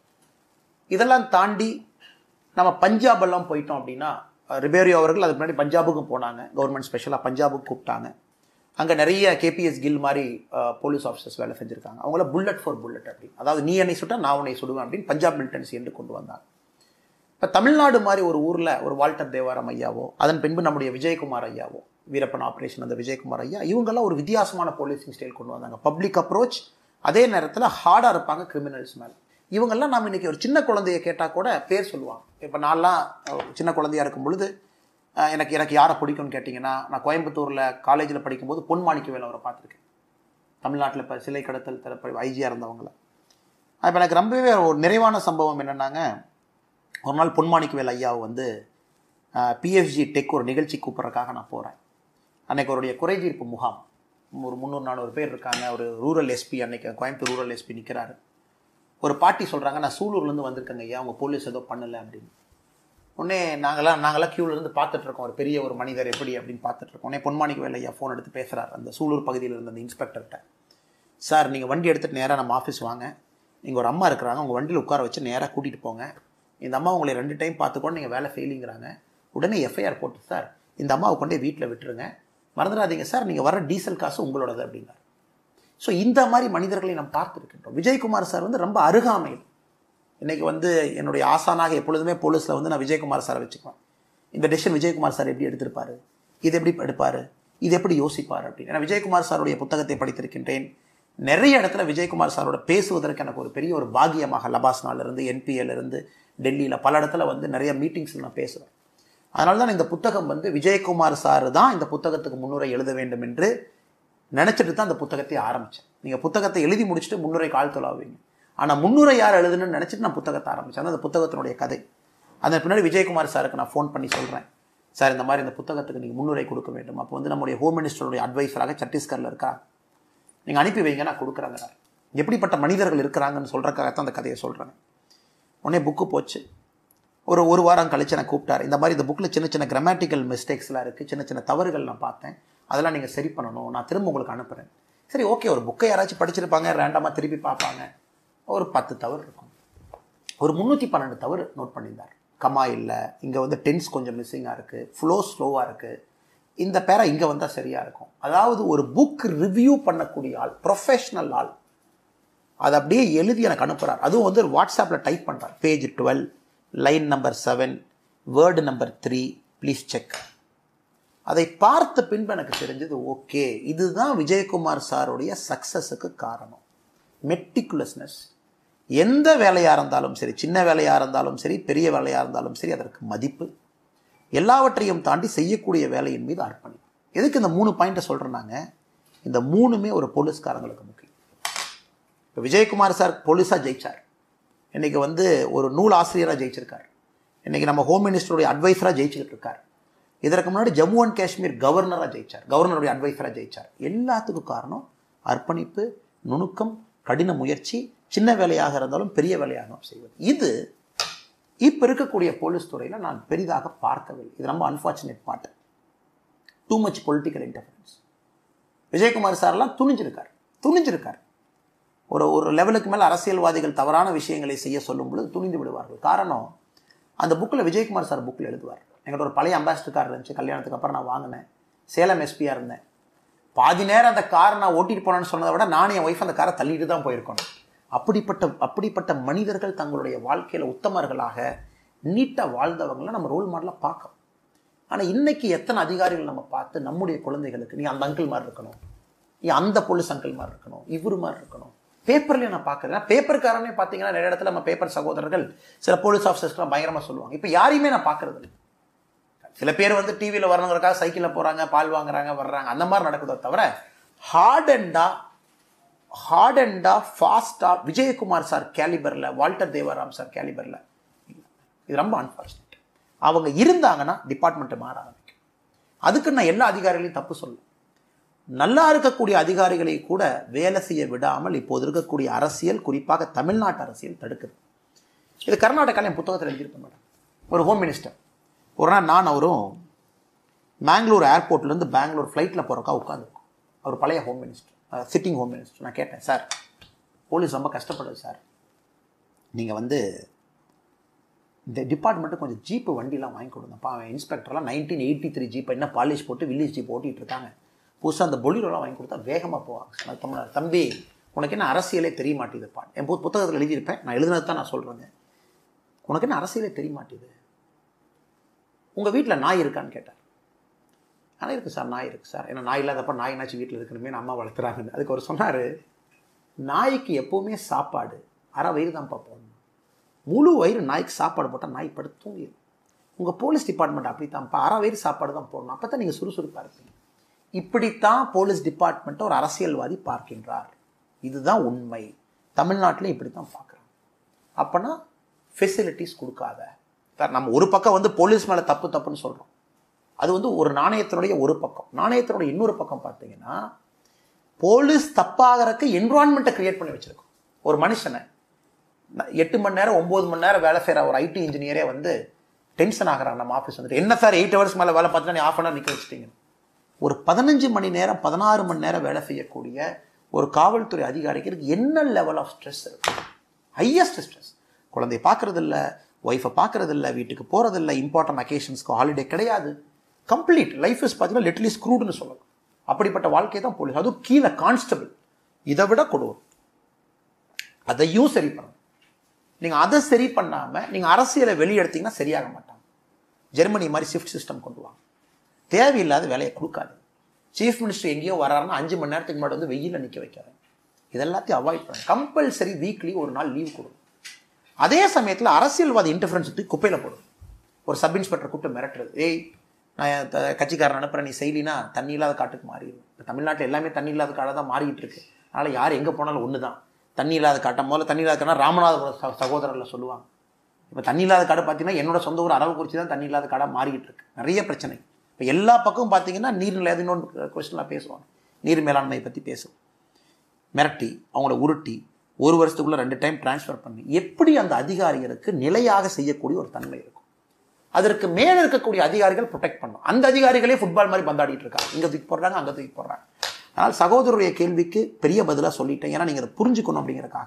Speaker 2: இதெல்லாம் தாண்டி நம்ம பஞ்சாப் எல்லாம் போயிட்டோம் அப்படின்னா ரிபேரியோ அவர்கள் அதுக்கு முன்னாடி பஞ்சாபுக்கும் போனாங்க கவர்மெண்ட் ஸ்பெஷலாக பஞ்சாபுக்கு கூப்பிட்டாங்க அங்கே நிறைய கேபிஎஸ் கில் மாதிரி போலீஸ் ஆஃபீஸர்ஸ் வேலை செஞ்சுருக்காங்க அவங்கள புல்லட் ஃபார் புல்லட் அப்படின்னு அதாவது நீ என்னை சுட்டா நான் உன்னை சுடுவேன் அப்படின்னு பஞ்சாப் மிலிட்டன்சி என்று கொண்டு வந்தாங்க இப்போ தமிழ்நாடு மாதிரி ஒரு ஊரில் ஒரு வால்டர் தேவாரம் ஐயாவோ அதன் பின்பு நம்முடைய விஜயகுமார் ஐயாவோ வீரப்பன் ஆப்ரேஷன் அந்த விஜயகுமார் ஐயா இவங்கெல்லாம் ஒரு வித்தியாசமான போலீசிங் ஸ்டைல் கொண்டு வந்தாங்க பப்ளிக் அப்ரோச் அதே நேரத்தில் ஹார்டாக இருப்பாங்க கிரிமினல்ஸ் மேலே இவங்கெல்லாம் நாம் இன்னைக்கு ஒரு சின்ன குழந்தைய கேட்டால் கூட பேர் சொல்லுவாங்க இப்போ நான்லாம் அஹ், சின்ன குழந்தையா இருக்கும் பொழுது அஹ், எனக்கு எனக்கு யாரை பிடிக்கும்னு கேட்டிங்கன்னா நான் கோயம்புத்தூரில் காலேஜில் படிக்கும்போது பொன்மாணிக்கவேல் அவரை பார்த்துருக்கேன் தமிழ்நாட்டில் இப்போ சிலை கடத்தல் தரப்படி ஐஜியாக இருந்தவங்கள இப்போ எனக்கு ரொம்பவே ஒரு நிறைவான சம்பவம் என்னென்னாங்க ஒரு நாள் பொன்மாணிக்கவேல் ஐயாவை வந்து பிஎஃப்ஜி டெக் ஒரு நிகழ்ச்சி கூப்பிட்றதுக்காக நான் போகிறேன் அன்னைக்கு அவருடைய குறைதீர்ப்பு முகாம் ஒரு முந்நூறு நானூறு பேர் இருக்காங்க ஒரு ரூரல் எஸ்பி அன்னைக்கு கோயம்புத்தூர் ரூரல் எஸ்பி நிற்கிறாரு ஒரு பாட்டி சொல்கிறாங்க நான் சூலூர்லேருந்து வந்திருக்கேங்க ஐயா அவங்க போலீஸ் ஏதோ பண்ணலை அப்படின்னு உடனே நாங்களாம் நாங்களாம் queueல இருந்து பார்த்துட்டு இருக்கோம் ஒரு பெரிய ஒரு மனிதர் எப்படி அப்படின்னு பார்த்துட்டு இருக்கோம் உடனே பொன்மாணிக்கவேல் ஐயா ஃபோன் எடுத்து பேசுகிறார் அந்த சூலூர் பகுதியில் இருந்த அந்த இன்ஸ்பெக்டர்கிட்ட சார் நீங்கள் வண்டி எடுத்துகிட்டு நேராக நம்ம ஆஃபீஸ் வாங்க இங்கே ஒரு அம்மா இருக்கிறாங்க உங்கள் வண்டியில் உட்கார வச்சு நேராக கூட்டிகிட்டு போங்க இந்த அம்மா உங்களை ரெண்டு டைம் பார்த்துக்கொண்டு நீங்கள் வேலை ஃபெயிலிங்கிறாங்க உடனே எஃப்ஐஆர் போட்டு சார் இந்த அம்மாவை கொண்டே வீட்டில் விட்டுருங்க மறந்துடாதீங்க சார் நீங்கள் வர டீசல் காசு உங்களோடது அப்படின்னார் ஸோ இந்த மாதிரி மனிதர்களை நாம் பார்த்துருக்கின்றோம் விஜயகுமார் சார் வந்து ரொம்ப அருகாமையில் இன்னைக்கு வந்து என்னுடைய ஆசானாக எப்பொழுதுமே போலீஸில் வந்து நான் விஜயகுமார் சாரை வச்சுக்குவேன் இந்த டெசிஷன் விஜயகுமார் சார் எப்படி எடுத்திருப்பாரு இது எப்படி எடுப்பார் இது எப்படி யோசிப்பார் அப்படின்னு நான் விஜயகுமார் சாருடைய புத்தகத்தை படித்திருக்கின்றேன் நிறைய இடத்துல விஜயகுமார் சாரோட பேசுவதற்கு எனக்கு ஒரு பெரிய ஒரு பாகியமாக லபாஸ்னாலிருந்து என்பிஎல் இருந்து டெல்லியில் பல இடத்துல வந்து நிறைய மீட்டிங்ஸில் நான் பேசுவேன் அதனால தான் இந்த புத்தகம் வந்து விஜயகுமார் சார் தான் இந்த புத்தகத்துக்கு முன்னுரை எழுத வேண்டும் என்று நினச்சிட்டு தான் அந்த புத்தகத்தை ஆரம்பித்தேன் நீங்கள் புத்தகத்தை எழுதி முடிச்சுட்டு முன்னுரை கால் தொலாவீங்க ஆனால் முன்னுரை யார் எழுதுன்னு நினச்சிட்டு நான் புத்தகத்தை ஆரம்பித்தேன் அந்த புத்தகத்தினுடைய கதை அதன் பின்னாடி விஜயகுமார் சாருக்கு நான் ஃபோன் பண்ணி சொல்கிறேன் சார் இந்த மாதிரி இந்த புத்தகத்துக்கு நீங்கள் முன்னுரை கொடுக்க வேண்டும் அப்போ வந்து நம்முடைய ஹோம் மினிஸ்டருடைய அட்வைஸராக சத்தீஸ்கரில் இருக்காங்க நீங்கள் அனுப்பி வைங்க நான் கொடுக்குறேங்க எப்படிப்பட்ட மனிதர்கள் இருக்கிறாங்கன்னு சொல்கிறக்காகத்தான் அந்த கதையை சொல்கிறேன் உடனே புக்கு போச்சு ஒரு ஒரு வாரம் கழிச்சு நான் கூப்பிட்டாரு இந்த மாதிரி இந்த புக்கில் சின்ன சின்ன கிராமட்டிக்கல் மிஸ்டேக்ஸ்லாம் இருக்குது சின்ன சின்ன தவறுகள் நான் பார்த்தேன் அதெல்லாம் நீங்கள் சரி பண்ணணும் நான் திரும்ப உங்களுக்கு அனுப்புகிறேன் சரி ஓகே ஒரு புக்கை யாராச்சும் படிச்சிருப்பாங்க ரேண்டமாக திருப்பி பார்ப்பாங்க ஒரு பத்து தவறு இருக்கும் ஒரு முந்நூற்றி பன்னெண்டு தவறு நோட் பண்ணியிருந்தார் கமா இல்லை இங்கே வந்து டென்ஸ் கொஞ்சம் மிஸ்ஸிங்காக இருக்குது ஃப்ளோ ஸ்லோவாக இருக்குது இந்த பேரா இங்கே வந்தால் சரியாக இருக்கும் அதாவது ஒரு புக் ரிவ்யூ பண்ணக்கூடிய ஆள் ப்ரொஃபஷ்னல் ஆள் அதை அப்படியே எழுதி எனக்கு அனுப்புகிறார் அதுவும் வந்து வாட்ஸ்அப்பில் டைப் பண்ணுறார் page twelve line number seven word number three please check அதை பார்த்த பின்பு எனக்கு தெரிஞ்சது ஓகே இதுதான் விஜயகுமார் சாருடைய சக்ஸஸுக்கு காரணம் மெட்டிகுலஸ்னஸ் எந்த வேலையாக இருந்தாலும் சரி சின்ன வேலையாக இருந்தாலும் சரி பெரிய வேலையாக இருந்தாலும் சரி அதற்கு மதிப்பு எல்லாவற்றையும் தாண்டி செய்யக்கூடிய வேலையின் மீது அர்ப்பணிப்பு எதுக்கு இந்த மூணு பாயிண்ட்டை சொல்கிறேன்னாங்க இந்த மூணுமே ஒரு போலீஸ்காரங்களுக்கு முக்கியம் இப்போ விஜயகுமார் சார் போலீஸாக ஜெயிச்சார் இன்னைக்கு வந்து ஒரு நூல் ஆசிரியராக ஜெயிச்சிருக்கார் இன்னைக்கு நம்ம ஹோம் மினிஸ்டருடைய அட்வைஸராக ஜெயிச்சுக்கிட்டு இருக்கார் இதற்கு முன்னாடி ஜம்மு அண்ட் காஷ்மீர் கவர்னராக ஜெயிச்சார் கவர்னருடைய அட்வைஸராக ஜெயிச்சார் எல்லாத்துக்கும் காரணம் அர்ப்பணிப்பு நுணுக்கம் கடின முயற்சி சின்ன வேலையாக இருந்தாலும் பெரிய வேலையாக செய்வது இது இப்போ இருக்கக்கூடிய போலீஸ் துறையில் நான் பெரிதாக பார்க்கவில்லை இது ரொம்ப unfortunate part too much political interference Vijayakumar சார்லாம் துணிஞ்சிருக்கார் துணிஞ்சிருக்கார் ஒரு ஒரு லெவலுக்கு மேலே அரசியல்வாதிகள் தவறான விஷயங்களை செய்ய சொல்லும் பொழுது துணிந்து விடுவார்கள் காரணம் அந்த புக்கில் விஜயகுமார் சார் புக்கில் எழுதுவார் எங்கிட்ட ஒரு பழைய அம்பாசிடர் கார் இருந்துச்சு கல்யாணத்துக்கு அப்புறம் நான் வாங்கினேன் சேலம் எஸ்பியாக இருந்தேன் பாதி நேரம் அந்த காரை நான் ஓட்டிட்டு போனேன்னு சொன்னதை விட நானும் என் ஒய்ஃப் அந்த காரை தள்ளிட்டு தான் போயிருக்கணும் அப்படிப்பட்ட அப்படிப்பட்ட மனிதர்கள் தங்களுடைய வாழ்க்கையில் உத்தமர்களாக நீட்டாக வாழ்ந்தவங்களை நம்ம ரோல் மாடலாக பார்க்கணும் ஆனால் இன்னைக்கு எத்தனை அதிகாரிகள் நம்ம பார்த்து நம்முடைய குழந்தைகளுக்கு நீ அந்த அங்கிள் மாதிரி இருக்கணும் நீ அந்த போலீஸ் அங்கிள் மாதிரி இருக்கணும் இவரு மாதிரி இருக்கணும் பேப்பர்லேயே நான் பார்க்குறேன் பேப்பர்காரனே பார்த்தீங்கன்னா நிறைய இடத்துல நம்ம பேப்பர் சகோதரர்கள் சில போலீஸ் ஆஃபீஸர்ஸ்லாம் பயங்கரமாக சொல்லுவாங்க இப்போ யாரையுமே நான் பார்க்கறது இல்லை சில பேர் வந்து டிவியில் வரணுங்கிறக்காக சைக்கிளில் போகிறாங்க பால் வாங்குறாங்க வர்றாங்க அந்த மாதிரி நடக்குதோ தவிர ஹார்ட் அண்டா ஹார்ட் அண்டா ஃபாஸ்டாக விஜயகுமார் சார் கேலிபரில் வால்டர் தேவராம் சார் கேலிபரில் இது ரொம்ப அன்ஃபார்ச்சுனேட் அவங்க இருந்தாங்கன்னா டிபார்ட்மெண்ட்டை மாற ஆரம்பிக்கும் அதுக்கு நான் எல்லா அதிகாரிகளையும் தப்பு சொல்ல நல்லா இருக்கக்கூடிய அதிகாரிகளை கூட வேலை செய்ய விடாமல் இப்போது இருக்கக்கூடிய அரசியல் குறிப்பாக தமிழ்நாட்டு அரசியல் தடுக்குது இது கர்நாடகாவில் என் புத்தகத்தில் எழுதியிருக்க மேடம் ஒரு ஹோம் மினிஸ்டர் ஒரு நாள் நான் அவரும் மேங்களூர் ஏர்போர்ட்லேருந்து பெங்களூர் ஃப்ளைட்டில் போகிறக்கா உட்காந்துருக்கோம் அவர் பழைய home minister sitting home minister நான் கேட்டேன் சார் போலீஸ் ரொம்ப கஷ்டப்படுது சார் நீங்கள் வந்து இந்த டிபார்ட்மெண்ட்டு கொஞ்சம் ஜீப்பு வண்டிலாம் வாங்கி கொடுங்கப்பா அவன் இன்ஸ்பெக்டர்லாம் நைன்டீன் எயிட்டி த்ரீ ஜீப் என்ன பாலிஷ் போட்டு வில்லேஜ் ஜீப் ஓட்டிகிட்டு இருக்காங்க புதுசாக அந்த பொலிரோலாம் வாங்கி கொடுத்தா வேகமாக போவாங்க நான் தமிழ் தம்பி உனக்கு என்ன அரசியலே தெரிய மாட்டேதுப்பா என் பு புத்தகத்தில் எழுதியிருப்பேன் நான் எழுதுனது தான் நான் சொல்கிறேங்க உனக்கு என்ன அரசியலே தெரிய மாட்டேது உங்கள் வீட்டில் நாய் இருக்கான்னு கேட்டார் ஆனால் இருக்குது சார் நாய் இருக்குது சார் ஏன்னா நாய் இல்லாதப்ப நாய் என்னாச்சும் வீட்டில் இருக்கணுமே அம்மா வளர்த்துறாங்கன்னு அதுக்கு அவர் சொன்னார் நாய்க்கு எப்போவுமே சாப்பாடு அரை வயிறு தான்ப்பா போடணும் முழு வயிறு நாய்க்கு சாப்பாடு போட்டால் நாய் படுத்து தூங்கிடும் உங்கள் போலீஸ் டிபார்ட்மெண்ட் அப்படி தான்ப்பா அரை வயிறு சாப்பாடு தான் போடணும் அப்போ தான் நீங்கள் சுறுசுறுப்பாக இருப்பீங்க இப்படித்தான் போலீஸ் டிபார்ட்மெண்ட்டை ஒரு அரசியல்வாதி பார்க்கின்றார் இதுதான் உண்மை தமிழ்நாட்டில் இப்படி தான் பார்க்குறாங்க அப்போனா ஃபெசிலிட்டிஸ் கொடுக்காத சார் நம்ம ஒரு பக்கம் வந்து போலீஸ் மேலே தப்பு தப்புன்னு சொல்கிறோம் அது வந்து ஒரு நாணயத்தினுடைய ஒரு பக்கம் நாணயத்தினுடைய இன்னொரு பக்கம் பார்த்தீங்கன்னா போலீஸ் தப்பாகிறதுக்கு என்விரான்மெண்ட்டை கிரியேட் பண்ணி வச்சுருக்கோம் ஒரு மனுஷனை ந- எட்டு மணி நேரம் ஒம்பது மணி நேரம் வேலை செய்கிற ஒரு ஐடி இன்ஜினியரே வந்து டென்ஷன் ஆகிறான் நம்ம ஆஃபீஸ் வந்துட்டு என்ன சார் எயிட் ஹவர்ஸ் மேலே வேலை பார்த்துட்டு நீ ஆஃப் அன் ஹவர் நிற்க வச்சிட்டீங்க ஒரு பதினஞ்சு மணி நேரம் பதினாறு மணி நேரம் வேலை செய்யக்கூடிய ஒரு காவல்துறை அதிகாரிக்கு இதுக்கு என்ன லெவல் ஆஃப் ஸ்ட்ரெஸ் இருக்கு ஹையஸ்ட் ஸ்ட்ரெஸ் குழந்தைய பார்க்கறதில்ல ஒய்ஃபை பார்க்கறதில்ல வீட்டுக்கு போகிறதில்ல இம்பார்ட்டன்ட் அக்கேஷன்ஸ்க்கு ஹாலிடே கிடையாது கம்ப்ளீட் லைஃப் இஸ் பார்த்தீங்கன்னா லிட்லி ஸ்க்ரூடுன்னு சொல்லலாம் அப்படிப்பட்ட வாழ்க்கை தான் போலீஸ் அதுவும் கீழே கான்ஸ்டபிள் இதை விட கொடூரம் அதையும் சரி பண்ணணும் நீங்கள் அதை சரி பண்ணாமல் நீங்கள் அரசியலை வெளியெடுத்தீங்கன்னா சரியாக மாட்டாங்க ஜெர்மனி மாதிரி ஷிஃப்ட் சிஸ்டம் கொண்டு வாங்க தேவையில்லாத வேலையை கொடுக்காது சீஃப் மினிஸ்டர் எங்கேயோ வராருன்னா அஞ்சு மணி நேரத்துக்கு முன்னாடி வந்து வெயிலில் நிற்க வைக்காது இதெல்லாத்தையும் அவாய்ட் பண்ணுங்க கம்பல்சரி வீக்லி ஒரு நாள் லீவ் கொடுங்க அதே சமயத்தில் அரசியல்வாதி இன்டர்ஃபரன்ஸ் தூக்கி குப்பையில் போடும் ஒரு சப் இன்ஸ்பெக்டர் கூப்பிட்டு மிரட்டுறது ஏய் நான் என் த- கட்சிக்காரன் அனுப்புகிறேன் நீ செய்யலினா தண்ணி இல்லாத காட்டுக்கு மாறிடும் இப்போ தமிழ்நாட்டில் எல்லாமே தண்ணி இல்லாத காடாக தான் மாறிக்கிட்டு இருக்கு அதனால் யார் எங்கே போனாலும் ஒன்று தான் தண்ணி இல்லாத காட்டம் முதல்ல தண்ணி இல்லாத காடா ராமநாதபுரம் ச- சகோதரர்ல சொல்லுவாங்க இப்போ தண்ணி இல்லாத காடு பார்த்தீங்கன்னா என்னோட சொந்த ஊர் அரவக்குறிச்சி தான் தண்ணி இல்லாத காடாக மாறிக்கிட்டு இருக்கு நிறைய பிரச்சனை இப்போ எல்லா பக்கமும் பார்த்தீங்கன்னா நீர்நிலை அது இன்னொன்று கொஸ்டின்லாம் பேசுவாங்க நீர் மேலாண்மை பற்றி பேசுவோம் மிரட்டி அவங்கள உருட்டி ஒரு வருஷத்துக்குள்ள ரெண்டு டைம் ட்ரான்ஸ்ஃபர் பண்ணி எப்படி அந்த அதிகாரிகளுக்கு நிலையாக செய்யக்கூடிய ஒரு தன்மை இருக்கும் அதற்கு மேலே இருக்கக்கூடிய அதிகாரிகள் ப்ரொடெக்ட் பண்ணும் அந்த அதிகாரிகளே ஃபுட்பால் மாதிரி பந்தாடிட்டு இருக்காங்க இங்கே தூக்கி போடுறாங்க அங்கே தூக்கி போடுறாங்க அதனால் சகோதரருடைய கேள்விக்கு பெரிய பதிலாக சொல்லிட்டேன் ஏன்னா நீங்கள் அதை புரிஞ்சுக்கணும் அப்படிங்கிறதுக்காக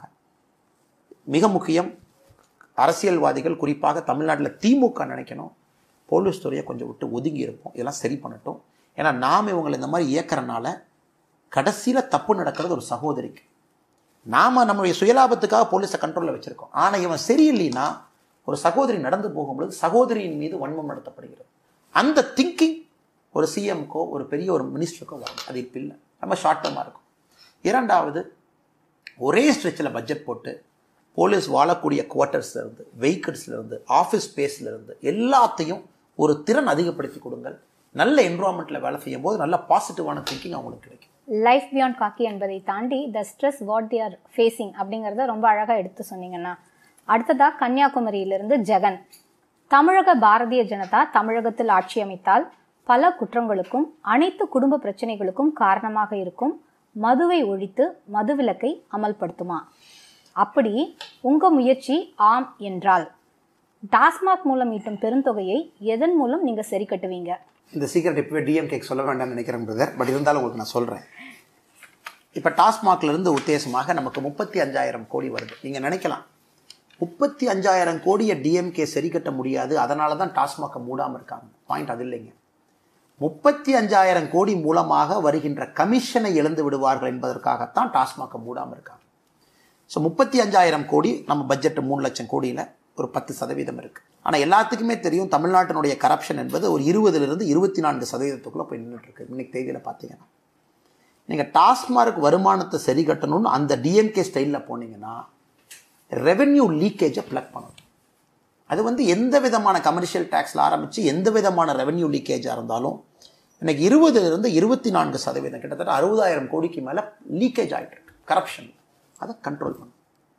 Speaker 2: மிக முக்கியம் அரசியல்வாதிகள் குறிப்பாக தமிழ்நாட்டில் திமுக நினைக்கணும் போலீஸ் துறையை கொஞ்சம் விட்டு ஒதுங்கி இருப்போம் இதெல்லாம் சரி பண்ணட்டும் ஏன்னா நாம் இவங்களை இந்த மாதிரி இயக்கறனால கடைசியில் தப்பு நடக்கிறது ஒரு சகோதரிக்கு நாம் நம்மளுடைய சுயலாபத்துக்காக போலீஸை கண்ட்ரோலில் வச்சுருக்கோம் ஆனால் இவன் சரியில்லைன்னா ஒரு சகோதரி நடந்து போகும்பொழுது சகோதரியின் மீது வன்மம் நடத்தப்படுகிறது அந்த திங்கிங் ஒரு சிஎம்க்கோ ஒரு பெரிய ஒரு மினிஸ்டருக்கோ வரும் அது இப்போ இல்லை ரொம்ப ஷார்ட் டேர்மாக இருக்கும் இரண்டாவது ஒரே ஸ்ட்ரெச்சில் பட்ஜெட் போட்டு போலீஸ் வாழக்கூடிய குவார்ட்டர்ஸ்ல இருந்து வெஹிக்கிள்ஸ்ல இருந்து ஆஃபீஸ் ஸ்பேஸ்ல இருந்து எல்லாத்தையும் ஒரு திறன் அதிகப்படுத்தி கொடுங்கள் நல்ல என்வரான்மெண்ட்டில் வேலை செய்யும் போது நல்ல பாசிட்டிவான திங்கிங் அவங்களுக்கு கிடைக்கும்
Speaker 1: லைஃப் பியாண்ட் காக்கி என்பதை தாண்டி the stress what they are facing அப்படிங்கிறத ரொம்ப அழகாக எடுத்து சொன்னீங்கண்ணா அடுத்ததா கன்னியாகுமரியிலிருந்து ஜெகன் தமிழக பாரதிய ஜனதா தமிழகத்தில் ஆட்சி அமைத்தால் பல குற்றங்களுக்கும் அனைத்து குடும்ப பிரச்சனைகளுக்கும் காரணமாக இருக்கும் மதுவை ஒழித்து மதுவிலக்கை அமல்படுத்துமா அப்படி உங்க முயற்சி ஆம் என்றால் டாஸ்மாக் மூலம் ஈட்டும் பெருந்தொகையை எதன் மூலம் நீங்க சரி கட்டுவீங்க
Speaker 2: இந்த சீக்கிரம் இப்போவே டிஎம்கேக்கு சொல்ல வேண்டாம்னு நினைக்கிறேன் பிரதர் பட் இருந்தாலும் உங்களுக்கு நான் சொல்கிறேன் இப்போ டாஸ்மாக்ல இருந்து உத்தேசமாக நமக்கு முப்பத்தி அஞ்சாயிரம் கோடி வருது நீங்கள் நினைக்கலாம் முப்பத்தி அஞ்சாயிரம் கோடியை டிஎம்கே சரி கட்ட முடியாது அதனால தான் டாஸ்மாக்கை மூடாமல் இருக்காங்க பாயிண்ட் அது இல்லைங்க முப்பத்தி அஞ்சாயிரம் கோடி மூலமாக வருகின்ற கமிஷனை இழந்து விடுவார்கள் என்பதற்காகத்தான் டாஸ்மாக்கை மூடாமல் இருக்காங்க ஸோ முப்பத்தி அஞ்சாயிரம் கோடி நம்ம பட்ஜெட் மூணு லட்சம் கோடியில் ஒரு பத்து சதவீதம் இருக்குது ஆனால் எல்லாத்துக்குமே தெரியும் தமிழ்நாட்டினுடைய கரப்ஷன் என்பது ஒரு இருபதுலேருந்து இருபத்தி நான்கு சதவீதத்துக்குள்ளே போய் நின்றுட்டு இருக்கு இன்னைக்கு தேதியில் பார்த்தீங்கன்னா நீங்கள் டாஸ்மார்க் வருமானத்தை சரி கட்டணும்னு அந்த டிஎம்கே ஸ்டைலில் போனீங்கன்னா ரெவென்யூ லீக்கேஜை ப்ளக் பண்ணணும் அது வந்து எந்த விதமான கமர்ஷியல் டேக்ஸில் ஆரம்பித்து எந்த விதமான ரெவென்யூ லீக்கேஜாக இருந்தாலும் இன்னைக்கு இருபதுலேருந்து இருபத்தி நான்கு சதவீதம் கிட்டத்தட்ட அறுபதாயிரம் கோடிக்கு மேலே லீக்கேஜ் ஆகிட்டு இருக்கு கரப்ஷன் அதை கண்ட்ரோல் பண்ணணும்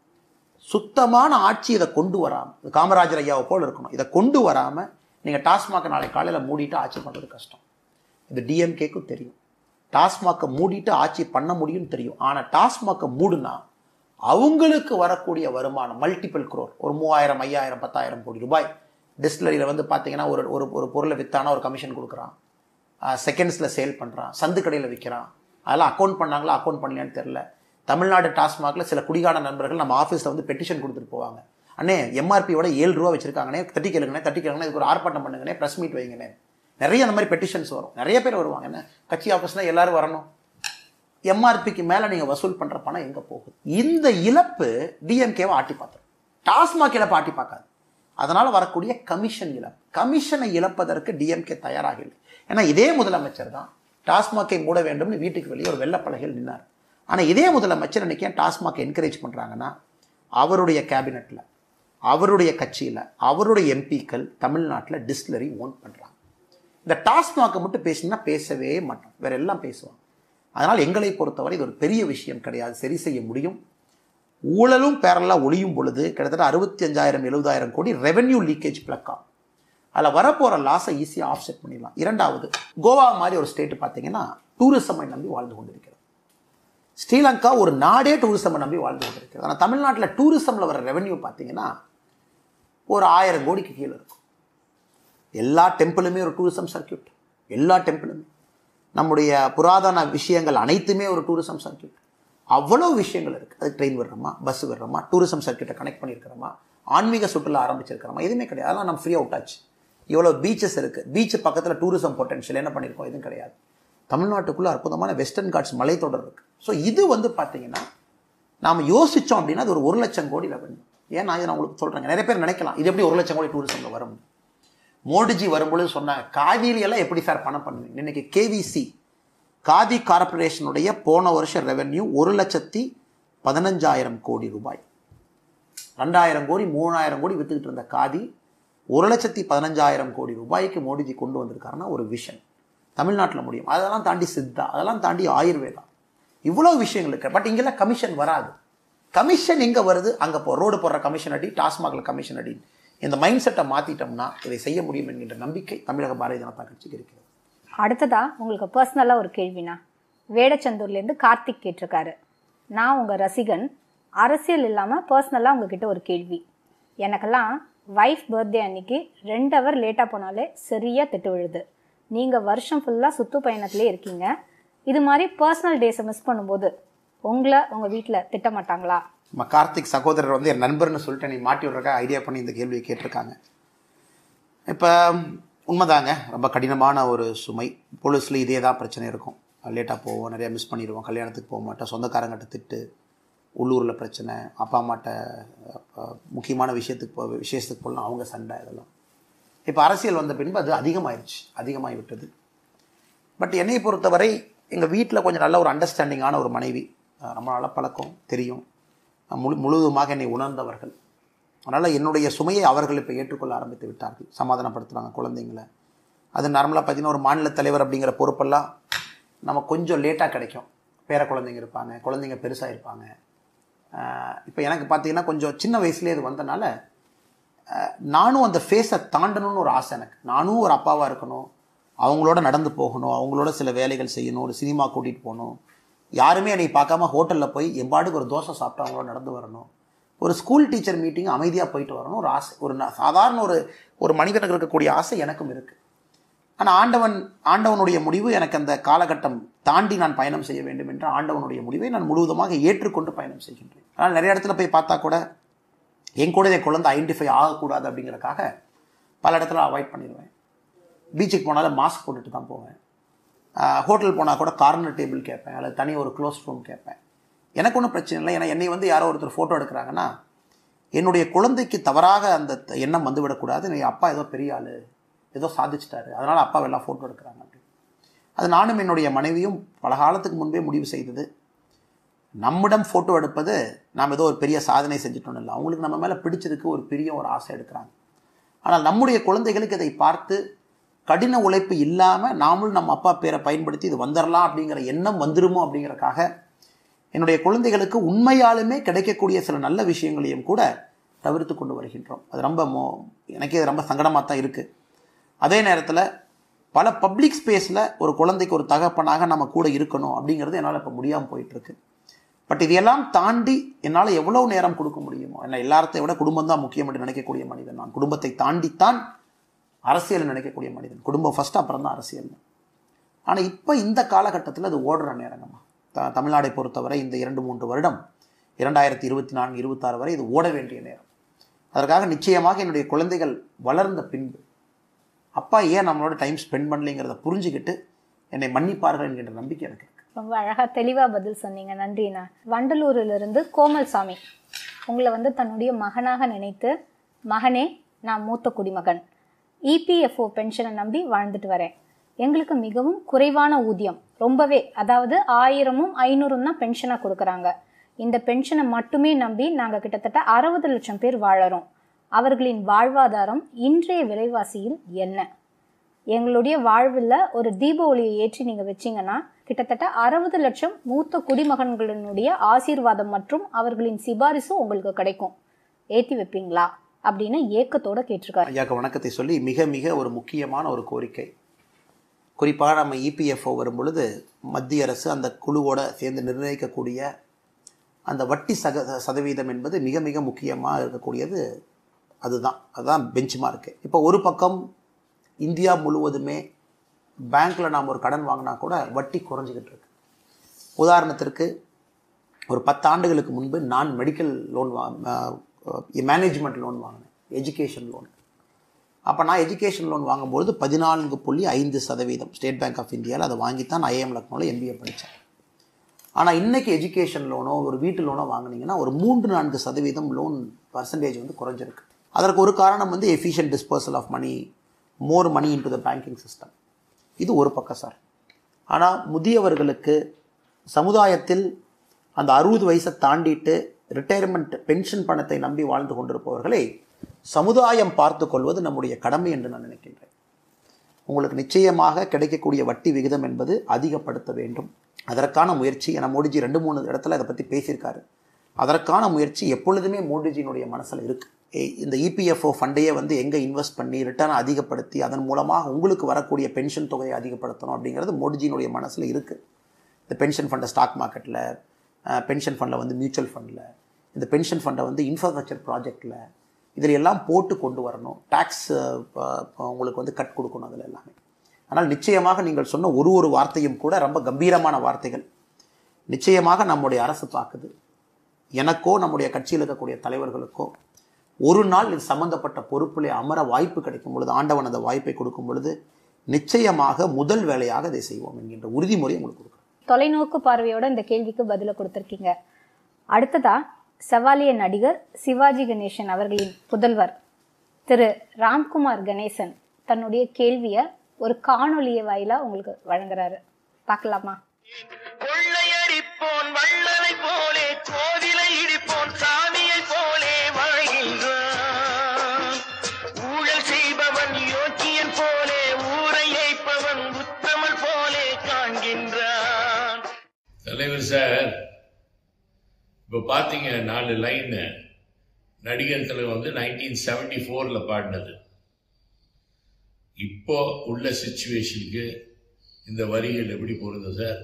Speaker 2: சுத்தமான ஆட்சி இதை கொண்டு வராமல் காமராஜர் ஐயாவை போல் இருக்கணும் இதை கொண்டு வராமல் நீங்கள் டாஸ்மாக் நாளை காலையில் மூடிட்டு ஆட்சி பண்ணுறது கஷ்டம் இது டிஎம்கேக்கும் தெரியும் டாஸ்மாக்கை மூடிட்டு ஆட்சி பண்ண முடியும்னு தெரியும் ஆனால் டாஸ்மாக்கை மூடுனா அவங்களுக்கு வரக்கூடிய வருமானம் மல்டிபிள் குரோர் ஒரு மூவாயிரம் ஐயாயிரம் பத்தாயிரம் கோடி ரூபாய் டிஸ்டிலரியில் வந்து பார்த்தீங்கன்னா ஒரு ஒரு ஒரு பொருளை விற்றானா ஒரு கமிஷன் கொடுக்குறான் செகண்ட்ஸில் சேல் பண்ணுறான் சந்து கடையில் விற்கிறான் அதெல்லாம் அக்கௌண்ட் பண்ணாங்களா அக்கௌண்ட் பண்ணலையான்னு தெரில தமிழ்நாடு டாஸ்மாகில் சில குடிகார நண்பர்கள் நம்ம ஆஃபீஸில் வந்து பெட்டிஷன் கொடுத்துட்டு போவாங்க அண்ணே எம்ஆர்பியோட ஏழு ரூபா வச்சிருக்காங்கண்ணே தட்டி கேளுங்கண்ணே தட்டி கேளுங்கண்ணே இதுக்கு ஒரு ஆர்ப்பாட்டம் பண்ணுங்கண்ணே ப்ரெஸ் மீட் வைங்கண்ணே நிறைய அந்த மாதிரி பெட்டிஷன்ஸ் வரும் நிறைய பேர் வருவாங்க என்ன கட்சி ஆஃபீஸ்னால் எல்லாரும் வரணும் எம்ஆர்பிக்கு மேலே நீங்கள் வசூல் பண்ணுற பணம் எங்கே போகுது இந்த இழப்பு டிஎம்கேவை ஆட்டி பார்த்துரும் டாஸ்மாக் இழப்பு ஆட்டி பார்க்காது அதனால் வரக்கூடிய கமிஷன் இழப்பு கமிஷனை இழப்பதற்கு டிஎம்கே தயாராக இல்லை ஏன்னா இதே முதலமைச்சர் தான் டாஸ்மாக்கை மூட வேண்டும்னு வீட்டுக்கு வெளியே ஒரு வெள்ளப்பலகையில் நின்னார் ஆனால் இதே முதலமைச்சர் இன்னைக்கு ஏன் டாஸ்மாக் என்கரேஜ் பண்ணுறாங்கன்னா அவருடைய கேபினெட்டில் அவருடைய கட்சியில் அவருடைய எம்பிக்கள் தமிழ்நாட்டில் டிஸ்டிலரி ஓன் பண்ணுறாங்க இந்த டாஸ்மாக்கை மட்டும் பேசினா பேசவே மாட்டோம் வேற எல்லாம் பேசுவாங்க அதனால் எங்களை பொறுத்தவரை இது ஒரு பெரிய விஷயம் கிடையாது சரி செய்ய முடியும் ஊழலும் பேரலாக ஒளியும் பொழுது கிட்டத்தட்ட அறுபத்தி அஞ்சாயிரம் எழுபதாயிரம் கோடி ரெவென்யூ லீக்கேஜ் பிளக்கா அதில் வரப்போகிற லாஸை ஈஸியாக ஆஃப்செட் பண்ணிடலாம் இரண்டாவது கோவா மாதிரி ஒரு ஸ்டேட் பார்த்தீங்கன்னா டூரிசமை நம்பி வாழ்ந்து கொண்டிருக்கிறது ஸ்ரீலங்கா ஒரு நாடே டூரிசமை நம்பி வாழ்ந்து கொண்டிருக்கிறது ஆனால் தமிழ்நாட்டில் டூரிசமில் வர ரெவென்யூ பார்த்தீங்கன்னா ஒரு ஆயிரம் கோடிக்கு கீழே இருக்கும் எல்லா டெம்பிளுமே ஒரு டூரிசம் சர்க்கியூட் எல்லா டெம்பிளுமே நம்முடைய புராதன விஷயங்கள் அனைத்துமே ஒரு டூரிசம் சர்க்கியூட் அவ்வளோ விஷயங்கள் இருக்குது அது ட்ரெயின் விடுறோமா பஸ் விடுறோமா டூரிசம் சர்க்கியூட்டை கனெக்ட் பண்ணியிருக்கிறோமா ஆன்மீக சுற்றுலா ஆரம்பிச்சிருக்கிறோமா எதுவுமே கிடையாது அதெல்லாம் நம்ம ஃப்ரீ அவுட் ஆச்சு இவ்வளோ பீச்சஸ் இருக்குது பீச் பக்கத்தில் டூரிசம் பொட்டன்ஷியல் என்ன பண்ணியிருக்கோம் எதுவும் கிடையாது தமிழ்நாட்டுக்குள்ளே அற்புதமான வெஸ்டர்ன் காட்ஸ் மலைத்தொடர் இருக்குது ஸோ இது வந்து பார்த்தீங்கன்னா நாம் யோசித்தோம் அப்படின்னா அது ஒரு ஒரு லட்சம் கோடி ரெவன்யூ ஏன் நான் இதை நான் உங்களுக்கு சொல்கிறேன் நிறைய பேர் நினைக்கலாம் இது எப்படி ஒரு லட்சம் கோடி டூரிசமில் வரும் மோடிஜி வரும்பொழுது சொன்னாங்க காதியிலெல்லாம் எப்படி சார் பணம் பண்ணுவீங்க இன்னைக்கு கேவிசி காதி கார்பரேஷனுடைய போன வருஷம் ரெவென்யூ ஒரு லட்சத்தி பதினஞ்சாயிரம் கோடி ரூபாய் ரெண்டாயிரம் கோடி மூணாயிரம் கோடி வித்துக்கிட்டு இருந்த காதி ஒரு லட்சத்தி பதினஞ்சாயிரம் கோடி ரூபாய்க்கு மோடிஜி கொண்டு வந்திருக்காருன்னா ஒரு விஷன் தமிழ்நாட்டில் முடியும் அதெல்லாம் தாண்டி சித்தா அதெல்லாம் தாண்டி ஆயுர்வேதா இவ்வளோ விஷயங்கள் இருக்கு பட் இங்கெல்லாம் கமிஷன் வராது கமிஷன் எங்கே வருது அங்கே போ ரோடு போடுற கமிஷன் அடி டாஸ்மாகில் கமிஷன் அடி இந்த மைண்ட் செட்டை மாற்றிட்டோம்னா இதை செய்ய முடியும் என்கின்ற நம்பிக்கை தமிழக பாரதிய ஜனதா கட்சிக்கு இருக்கிறது
Speaker 1: அடுத்ததா உங்களுக்கு பர்சனலாக ஒரு கேள்வினா வேடச்சந்தூர்லேருந்து கார்த்திக் கேட்டிருக்காரு நான் உங்கள் ரசிகன் அரசியல் இல்லாமல் பர்சனலாக உங்ககிட்ட ஒரு கேள்வி எனக்கெல்லாம் வைஃப் பர்த்டே அன்னைக்கு ரெண்டு ஹவர் லேட்டாக போனாலே சரியாக திட்டு விழுது நீங்கள் வருஷம் ஃபுல்லாக சுற்றுப்பயணத்திலே இருக்கீங்க இது மாதிரி பர்சனல் டேஸை மிஸ் பண்ணும்போது உங்களை உங்கள் வீட்டில் திட்ட மாட்டாங்களா
Speaker 2: நம்ம கார்த்திக் சகோதரர் வந்து என் நண்பர்னு சொல்லிட்டு நீ மாட்டி விட்றக்கா ஐடியா பண்ணி இந்த கேள்வியை கேட்டிருக்காங்க இப்போ உண்மைதாங்க ரொம்ப கடினமான ஒரு சுமை போலீஸில் இதே தான் பிரச்சனை இருக்கும் லேட்டாக போவோம் நிறையா மிஸ் பண்ணிடுவோம் கல்யாணத்துக்கு போக மாட்டோம் சொந்தக்காரங்கிட்ட திட்டு உள்ளூரில் பிரச்சனை அப்பா அம்மாட்ட அஹ், முக்கியமான விஷயத்துக்கு போ விசேஷத்துக்கு போகலாம் அவங்க சண்டை இதெல்லாம் இப்போ அரசியல் வந்த பின்பு அது அதிகமாயிருச்சு அதிகமாகி விட்டது பட் என்னை பொறுத்தவரை எங்கள் வீட்டில் கொஞ்சம் நல்ல ஒரு அண்டர்ஸ்டாண்டிங்கான ஒரு மனைவி அஹ், ரொம்ப நல்ல பழக்கம் தெரியும் அஹ், முழு முழுவதுமாக என்னை உணர்ந்தவர்கள் அதனால் என்னுடைய சுமையை அவர்கள் இப்போ ஏற்றுக்கொள்ள ஆரம்பித்து விட்டார்கள் சமாதானப்படுத்துகிறாங்க குழந்தைங்கள அது நார்மலாக பார்த்தீங்கன்னா ஒரு மாநில தலைவர் அப்படிங்கிற பொறுப்பெல்லாம் நம்ம கொஞ்சம் லேட்டாக கிடைக்கும் பேர குழந்தைங்க இருப்பாங்க குழந்தைங்க பெருசாக இருப்பாங்க இப்போ எனக்கு பார்த்தீங்கன்னா கொஞ்சம் சின்ன வயசுலேயே இது வந்தனால அஹ், நானும் அந்த ஃபேஸை தாண்டணும்னு ஒரு ஆசை எனக்கு நானும் ஒரு அப்பாவாக இருக்கணும் அவங்களோட நடந்து போகணும் அவங்களோட சில வேலைகள் செய்யணும் ஒரு சினிமா கூட்டிகிட்டு போகணும் யாருமே என்னை பார்க்காம ஹோட்டலில் போய் எம்பாடுக்கு ஒரு தோசை சாப்பிட்டு அவங்களோட நடந்து வரணும் ஒரு ஸ்கூல் டீச்சர் மீட்டிங் அமைதியாக போயிட்டு வரணும் ஒரு ஆசை ஒரு ந- சாதாரண ஒரு ஒரு மனிதனுக்கு இருக்கக்கூடிய ஆசை எனக்கும் இருக்குது ஆனால் ஆண்டவன் ஆண்டவனுடைய முடிவு எனக்கு அந்த காலகட்டம் தாண்டி நான் பயணம் செய்ய வேண்டும் என்ற ஆண்டவனுடைய முடிவை நான் முழுவதுமாக ஏற்றுக்கொண்டு பயணம் செய்கின்றேன் ஆனால் நிறைய இடத்துல போய் பார்த்தா கூட என் கூட என் குழந்தை ஐடென்டிஃபை ஆகக்கூடாது அப்படிங்கிறக்காக பல இடத்துல அவாய்ட் பண்ணிடுவேன் பீச்சுக்கு போனாலும் மாஸ்க் போட்டுட்டு தான் போவேன் ஹோட்டல் போனால் கூட கார்னர் டேபிள் கேட்பேன் அல்லது தனி ஒரு க்ளோஸ் ரூம் கேட்பேன் எனக்கு ஒன்றும் பிரச்சனை இல்லை ஏன்னா என்னை வந்து யாரோ ஒருத்தர் ஃபோட்டோ எடுக்கிறாங்கன்னா என்னுடைய குழந்தைக்கு தவறாக அந்த த- எண்ணம் வந்து விடக்கூடாது என் அப்பா ஏதோ பெரிய ஆள் ஏதோ சாதிச்சிட்டாரு அதனால் அப்பாவெல்லாம் ஃபோட்டோ எடுக்கிறாங்க அப்படின்னு அது நானும் என்னுடைய மனைவியும் பல காலத்துக்கு முன்பே முடிவு செய்தது நம்மிடம் ஃபோட்டோ எடுப்பது நாம் ஏதோ ஒரு பெரிய சாதனை செஞ்சுட்டோம் இல்லை அவங்களுக்கு நம்ம மேலே பிடிச்சிருக்கு ஒரு பெரிய ஒரு ஆசை எடுக்கிறாங்க ஆனால் நம்முடைய குழந்தைகளுக்கு இதை பார்த்து கடின உழைப்பு இல்லாமல் நாமளும் நம்ம அப்பா பேரை பயன்படுத்தி இது வந்துடலாம் அப்படிங்கிற எண்ணம் வந்துருமோ அப்படிங்கறக்காக என்னுடைய குழந்தைகளுக்கு உண்மையாலுமே கிடைக்கக்கூடிய சில நல்ல விஷயங்களையும் கூட தவிர்த்து கொண்டு வருகின்றோம் அது ரொம்ப மோ எனக்கே அது ரொம்ப சங்கடமாக தான் இருக்குது அதே நேரத்தில் பல பப்ளிக் ஸ்பேஸில் ஒரு குழந்தைக்கு ஒரு தகப்பனாக நம்ம கூட இருக்கணும் அப்படிங்கிறது என்னால் இப்போ முடியாமல் போயிட்டுருக்கு பட் இதையெல்லாம் தாண்டி என்னால் எவ்வளவு நேரம் கொடுக்க முடியுமோ என்ன எல்லாரத்தை விட குடும்பம் தான் முக்கியம் என்று நினைக்கக்கூடிய மனிதன் நான் குடும்பத்தை தாண்டித்தான் அரசியல் நினைக்கக்கூடிய மனிதன் குடும்பம் ஃபர்ஸ்ட் அப்புறம் தான் அரசியல் ஆனால் இப்போ இந்த காலகட்டத்தில் அது ஓடுற நேரங்கம்மா த தமிழ்நாடை பொறுத்தவரை இந்த இரண்டு மூன்று வருடம் இரண்டாயிரத்தி இருபத்தி நான்கு இருபத்தாறு வரை இது ஓட வேண்டிய நேரம் அதற்காக நிச்சயமாக என்னுடைய குழந்தைகள் வளர்ந்த பின்பு அப்பா ஏன் நம்மளோட டைம் ஸ்பெண்ட் பண்ணலைங்கிறத புரிஞ்சுக்கிட்டு என்னை மன்னிப்பார்கள் என்கின்ற நம்பிக்கை எனக்கு இருக்கு
Speaker 1: ரொம்ப அழகா தெளிவா பதில் சொன்னீங்க நன்றிண்ணா வண்டலூரிலிருந்து இருந்து கோமல் சாமி உங்களை வந்து தன்னுடைய மகனாக நினைத்து மகனே நான் மூத்த குடிமகன் இபிஎஃப்ஓ பென்ஷனை நம்பி வாழ்ந்துட்டு வரேன் எங்களுக்கு மிகவும் குறைவான ஊதியம் ரொம்பவே அதாவது ஆயிரமும் ஐநூறும் தான் பென்ஷனாக கொடுக்குறாங்க இந்த பென்ஷனை மட்டுமே நம்பி நாங்கள் கிட்டத்தட்ட அறுபது லட்சம் பேர் வாழறோம் அவர்களின் வாழ்வாதாரம் இன்றைய விலைவாசியில் என்ன எங்களுடைய வாழ்வில் ஒரு தீப ஒளியை ஏற்றி நீங்கள் வச்சீங்கன்னா கிட்டத்தட்ட அறுபது லட்சம் மூத்த குடிமகன்களினுடைய ஆசீர்வாதம் மற்றும் அவர்களின் சிபாரிசும் உங்களுக்கு கிடைக்கும் ஏற்றி வைப்பீங்களா அப்படின்னு ஏக்கத்தோட கேட்டிருக்காரு
Speaker 2: ஐயாக்கு வணக்கத்தை சொல்லி மிக மிக ஒரு முக்கியமான ஒரு கோரிக்கை குறிப்பாக நம்ம இபிஎஃப்ஓ வரும் பொழுது மத்திய அரசு அந்த குழுவோட சேர்ந்து நிர்ணயிக்கக்கூடிய அந்த வட்டி சக சதவீதம் என்பது மிக மிக முக்கியமாக இருக்கக்கூடியது அதுதான் அதுதான் பெஞ்ச் மார்க்கு இப்போ ஒரு பக்கம் இந்தியா முழுவதுமே பேங்க்கில் நாம் ஒரு கடன் வாங்கினா கூட வட்டி குறைஞ்சிக்கிட்டு இருக்கு உதாரணத்திற்கு ஒரு பத்து ஆண்டுகளுக்கு முன்பு நான் மெடிக்கல் லோன் வா மேனேஜ்மெண்ட் லோன் வாங்கினேன் எஜுகேஷன் லோன் அப்போ நான் எஜுகேஷன் லோன் வாங்கும்பொழுது பதினான்கு புள்ளி ஐந்து சதவீதம் ஸ்டேட் பேங்க் ஆஃப் இந்தியாவில் அதை வாங்கித்தான் நான் ஐஎம் லக்னோவில் எம்பிஏ படித்தேன் ஆனால் இன்றைக்கி எஜுகேஷன் லோனோ ஒரு வீட்டு லோனோ வாங்குனீங்கன்னா ஒரு மூன்று நான்கு சதவீதம் லோன் பர்சன்டேஜ் வந்து குறைஞ்சிருக்கு அதற்கு ஒரு காரணம் வந்து efficient dispersal of money more money into the banking system இது ஒரு பக்கம் சார் ஆனால் முதியவர்களுக்கு சமுதாயத்தில் அந்த அறுபது வயசை தாண்டிட்டு ரிட்டையர்மெண்ட் பென்ஷன் பணத்தை நம்பி வாழ்ந்து கொண்டிருப்பவர்களை சமுதாயம் பார்த்து கொள்வது நம்முடைய கடமை என்று நான் நினைக்கின்றேன் உங்களுக்கு நிச்சயமாக கிடைக்கக்கூடிய வட்டி விகிதம் என்பது அதிகப்படுத்த வேண்டும் அதற்கான முயற்சி என மோடிஜி ரெண்டு மூணு இடத்துல அதை பற்றி பேசியிருக்காரு அதற்கான முயற்சி எப்பொழுதுமே மோடிஜியினுடைய மனசில் இருக்குது இந்த இபிஎஃப்ஓ ஃபண்டையே வந்து எங்கே இன்வெஸ்ட் பண்ணி ரிட்டர்னை அதிகப்படுத்தி அதன் மூலமாக உங்களுக்கு வரக்கூடிய பென்ஷன் தொகையை அதிகப்படுத்தணும் அப்படிங்கிறது மோடிஜியினுடைய மனசில் இருக்குது இந்த பென்ஷன் ஃபண்டை ஸ்டாக் மார்க்கெட்டில் பென்ஷன் ஃபண்டில் வந்து மியூச்சுவல் ஃபண்டில் இந்த பென்ஷன் ஃபண்டை வந்து இன்ஃப்ராஸ்ட்ரக்சர் ப்ராஜெக்டில் இதில் எல்லாம் போட்டு கொண்டு வரணும் டேக்ஸ் உங்களுக்கு வந்து கட் கொடுக்கணும் அதில் எல்லாமே ஆனால் நிச்சயமாக நீங்கள் சொன்ன ஒரு ஒரு வார்த்தையும் கூட ரொம்ப கம்பீரமான வார்த்தைகள் நிச்சயமாக நம்முடைய அரசு பார்க்குது எனக்கோ நம்முடைய கட்சியில் இருக்கக்கூடிய தலைவர்களுக்கோ ஒரு நாள் இது சம்பந்தப்பட்ட பொறுப்பிலே அமர வாய்ப்பு கிடைக்கும் பொழுது ஆண்டவன் அந்த வாய்ப்பை கொடுக்கும் பொழுது நிச்சயமாக முதல் வேலையாக இதை செய்வோம் என்கின்ற உறுதிமொழி உங்களுக்கு கொடுக்குறேன்
Speaker 1: தொலைநோக்கு பார்வையோட இந்த கேள்விக்கு பதில கொடுத்திருக்கீங்க அடுத்ததா செவாலிய நடிகர் சிவாஜி கணேசன் அவர்களின் புதல்வர் திரு ராம்குமார் கணேசன் தன்னுடைய கேள்வியை ஒரு காணொலிய வாயிலா உங்களுக்கு வழங்குறாரு பார்க்கலாமா
Speaker 3: கொள்ளையடிப்போன் வள்ளலை போலே கோவிலை இடிப்போன் சாமியை போலே வாழ்கின்றான் ஊழல் செய்பவன் யோக்கியன் போலே ஊரை ஏய்ப்பவன் உத்தமல் போலே காண்கின்றான்
Speaker 4: தலைவர் சார் இப்போ பார்த்தீங்க நாலு லைனு நடிகர் தலைவர் வந்து நைன்டீன் செவன்டி ஃபோரில் பாடினது இப்போ உள்ள சுச்சுவேஷனுக்கு இந்த வரிகள் எப்படி போகிறது சார்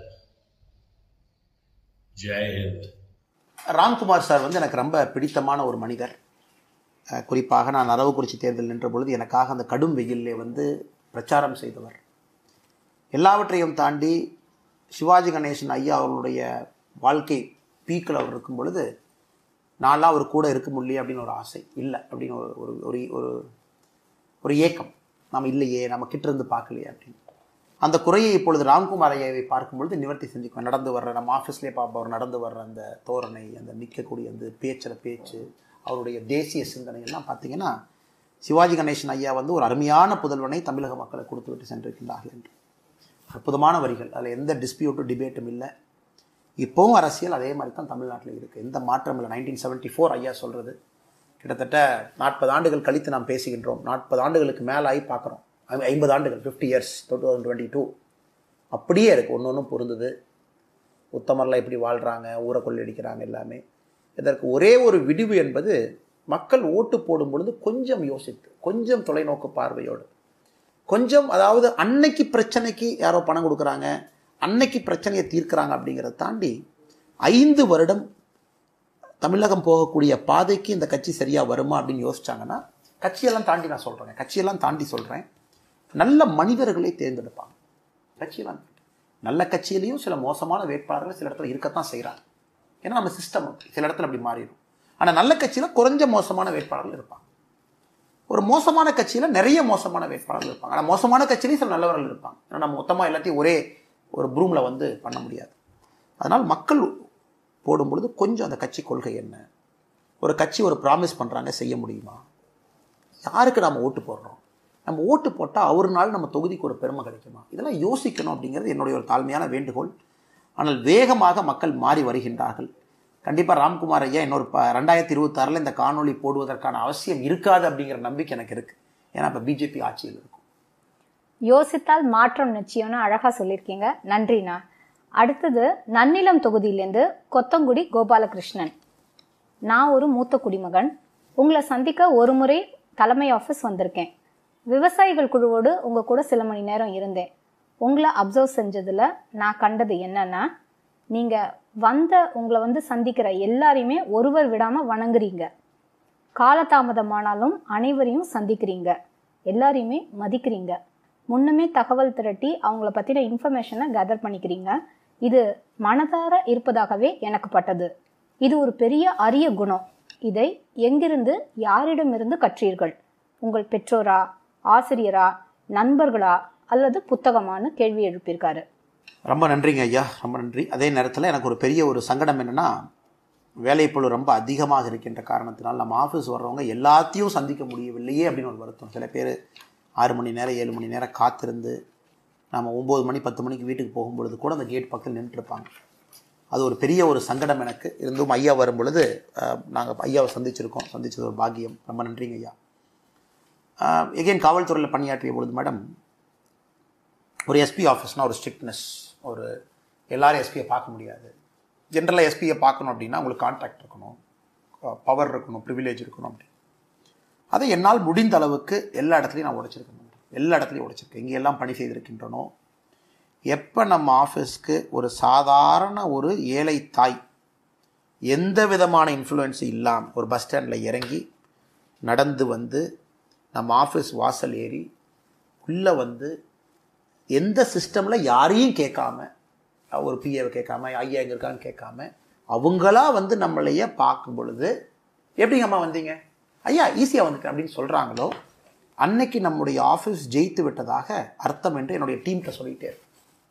Speaker 4: ஜெயஹிந்த்
Speaker 2: ராம்குமார் சார் வந்து எனக்கு ரொம்ப பிடித்தமான ஒரு மனிதர் அஹ், குறிப்பாக நான் அரவக்குறிச்சி தேர்தல் நின்ற பொழுது எனக்காக அந்த கடும் வெயிலே வந்து பிரச்சாரம் செய்தவர் எல்லாவற்றையும் தாண்டி சிவாஜி கணேசன் ஐயா அவர்களுடைய வாழ்க்கை பீக்கில் அவர் இருக்கும் பொழுது நான்லாம் அவர் கூட இருக்க முடியலையே அப்படின்னு ஒரு ஆசை இல்லை அப்படின்னு ஒரு ஒரு ஒரு ஒரு ஒரு ஏக்கம் நாம் இல்லையே நம்ம கிட்ட இருந்து பார்க்கலையே அப்படின்னு அந்த குறையை இப்பொழுது ராம்குமார் ஐயாவை பார்க்கும் பொழுது நிவர்த்தி செஞ்சுக்குவேன் நடந்து வர்ற நம்ம ஆஃபீஸ்லேயே பார்ப்பவர் நடந்து வர்ற அந்த தோரணை அந்த நிற்கக்கூடிய அந்த பேச்சில் பேச்சு அவருடைய தேசிய சிந்தனை எல்லாம் பார்த்தீங்கன்னா சிவாஜி கணேசன் ஐயா வந்து ஒரு அருமையான புதல்வனை தமிழக மக்களை கொடுத்து விட்டு சென்றிருக்கின்றார்கள் என்று அற்புதமான வரிகள் அதில் எந்த டிஸ்பியூட்டும் டிபேட்டும் இல்லை இப்போவும் அரசியல் அதே மாதிரி தான் தமிழ்நாட்டில் இருக்குது எந்த மாற்றம் இல்லை நைன்டீன் செவன்ட்டி ஃபோர் ஐயா சொல்கிறது கிட்டத்தட்ட நாற்பது ஆண்டுகள் கழித்து நாம் பேசுகின்றோம் நாற்பது ஆண்டுகளுக்கு மேலே ஆகி பார்க்குறோம் ஐம்பது ஆண்டுகள் fifty years two thousand twenty two அப்படியே இருக்குது ஒன்று ஒன்றும் பொருந்தது உத்தமர்லாம் எப்படி வாழ்கிறாங்க ஊரை கொள்ளையடிக்கிறாங்க எல்லாமே இதற்கு ஒரே ஒரு விடிவு என்பது மக்கள் ஓட்டு போடும் பொழுது கொஞ்சம் யோசித்து கொஞ்சம் தொலைநோக்கு பார்வையோடு கொஞ்சம் அதாவது அன்னைக்கு பிரச்சனைக்கு யாரோ பணம் கொடுக்குறாங்க அன்னைக்கு பிரச்சனையை தீர்க்குறாங்க அப்படிங்கிறத தாண்டி ஐந்து வருடம் தமிழகம் போகக்கூடிய பாதைக்கு இந்த கட்சி சரியாக வருமா அப்படின்னு யோசிச்சாங்கன்னா கட்சியெல்லாம் தாண்டி நான் சொல்கிறேன் கட்சியெல்லாம் தாண்டி சொல்கிறேன் நல்ல மனிதர்களை தேர்ந்தெடுப்பாங்க கட்சியெல்லாம் தாண்டி. நல்ல கட்சியிலையும் சில மோசமான வேட்பாளர்கள் சில இடத்துல இருக்கத்தான் செய்கிறாங்க ஏன்னா நம்ம சிஸ்டம் சில இடத்துல அப்படி மாறிடும் ஆனால் நல்ல கட்சியில் குறைஞ்ச மோசமான வேட்பாளர்கள் இருப்பாங்க ஒரு மோசமான கட்சியில் நிறைய மோசமான வேட்பாளர்கள் இருப்பாங்க ஆனால் மோசமான கட்சியிலையும் சில நல்லவர்கள் இருப்பாங்க ஏன்னா நம்ம மொத்தமாக எல்லாத்தையும் ஒரே ஒரு ப்ரூமில் வந்து பண்ண முடியாது அதனால் மக்கள் போடும் பொழுது கொஞ்சம் அந்த கட்சி கொள்கை என்ன ஒரு கட்சி ஒரு ப்ராமிஸ் பண்ணுறாங்க செய்ய முடியுமா யாருக்கு நாம் ஓட்டு போடுறோம் நம்ம ஓட்டு போட்டால் ஒரு நாள் நம்ம தொகுதிக்கு ஒரு பெருமை கிடைக்குமா இதெல்லாம் யோசிக்கணும் அப்படிங்கிறது என்னுடைய ஒரு தாழ்மையான வேண்டுகோள் ஆனால் வேகமாக மக்கள் மாறி வருகின்றார்கள் கண்டிப்பாக ராம்குமார் ஐயா இன்னொரு ப ரெண்டாயிரத்தி இருபத்தாறில் இந்த காணொளி போடுவதற்கான அவசியம் இருக்காது அப்படிங்கிற நம்பிக்கை எனக்கு இருக்குது ஏன்னா இப்போ பிஜேபி ஆட்சியில் இருக்கும்
Speaker 1: யோசித்தால் மாற்றம் நிச்சயம்னு அழகா சொல்லியிருக்கீங்க நன்றிண்ணா அடுத்தது நன்னிலம் தொகுதியிலேருந்து கொத்தங்குடி கோபாலகிருஷ்ணன் நான் ஒரு மூத்த குடிமகன் உங்களை சந்திக்க ஒரு முறை தலைமை ஆஃபீஸ் வந்திருக்கேன் விவசாயிகள் குழுவோடு உங்கள் கூட சில மணி நேரம் இருந்தேன் உங்களை அப்சர்வ் செஞ்சதில் நான் கண்டது என்னன்னா நீங்கள் வந்த உங்களை வந்து சந்திக்கிற எல்லாரையுமே ஒருவர் விடாமல் வணங்குறீங்க காலதாமதமானாலும் அனைவரையும் சந்திக்கிறீங்க எல்லாரையுமே மதிக்கிறீங்க முன்னமே தகவல் திரட்டி அவங்கள பற்றின இன்ஃபர்மேஷனை கேதர் பண்ணிக்கிறீங்க இது மனதார இருப்பதாகவே எனக்கு பட்டது இது ஒரு பெரிய அரிய குணம் இதை எங்கிருந்து யாரிடமிருந்து கற்றீர்கள் உங்கள் பெற்றோரா ஆசிரியரா நண்பர்களா அல்லது புத்தகமான்னு கேள்வி எழுப்பியிருக்காரு
Speaker 2: ரொம்ப நன்றிங்க ஐயா ரொம்ப நன்றி அதே நேரத்தில் எனக்கு ஒரு பெரிய ஒரு சங்கடம் என்னென்னா வேலைப்பளு ரொம்ப அதிகமாக இருக்கின்ற காரணத்தினால் நம்ம ஆஃபீஸ் வர்றவங்க எல்லாத்தையும் சந்திக்க முடியவில்லையே அப்படின்னு ஒரு வருத்தம் சில பேர் ஆறு மணி நேரம் ஏழு மணி நேரம் காத்திருந்து நம்ம ஒம்பது மணி பத்து மணிக்கு வீட்டுக்கு போகும்பொழுது கூட அந்த கேட் பக்கத்தில் நின்றுருப்பாங்க அது ஒரு பெரிய ஒரு சங்கடம் எனக்கு இருந்தும் ஐயா வரும் பொழுது நாங்கள் ஐயாவை சந்திச்சிருக்கோம் சந்திச்சது ஒரு பாக்கியம் ரொம்ப நன்றிங்க ஐயா எகெயின் காவல்துறையில் பணியாற்றிய பொழுது மேடம் ஒரு எஸ்பி ஆஃபீஸ்னால் ஒரு ஸ்ட்ரிக்ட்னஸ் ஒரு எல்லாரும் எஸ்பியை பார்க்க முடியாது ஜென்ரலாக எஸ்பியை பார்க்கணும் அப்படின்னா உங்களுக்கு கான்டாக்ட் இருக்கணும் பவர் இருக்கணும் ப்ரிவிலேஜ் இருக்கணும் அப்படி அதை என்னால் முடிந்த அளவுக்கு எல்லா இடத்துலையும் நான் உடைச்சிருக்கேன் எல்லா இடத்துலையும் உடைச்சிருக்கேன் இங்கே எல்லாம் பணி செய்திருக்கின்றனோ எப்போ நம்ம ஆஃபீஸ்க்கு ஒரு சாதாரண ஒரு ஏழை தாய் எந்த விதமான இன்ஃப்ளூயன்ஸும் இல்லாமல் ஒரு பஸ் ஸ்டாண்டில் இறங்கி நடந்து வந்து நம்ம ஆஃபீஸ் வாசல் ஏறி உள்ளே வந்து எந்த சிஸ்டமில் யாரையும் கேட்காம ஒரு பிஏவை கேட்காம ஐயா எங்கே இருக்கான்னு கேட்காம அவங்களா வந்து நம்மளைய பார்க்கும் பொழுது எப்படிங்க அம்மா வந்தீங்க ஐயா ஈஸியாக வந்துட்டேன் அப்படின்னு சொல்கிறாங்களோ அன்னைக்கு நம்முடைய ஆஃபீஸ் ஜெயித்து விட்டதாக அர்த்தம் என்று என்னுடைய டீம்கிட்ட சொல்லிகிட்டே இருக்கேன்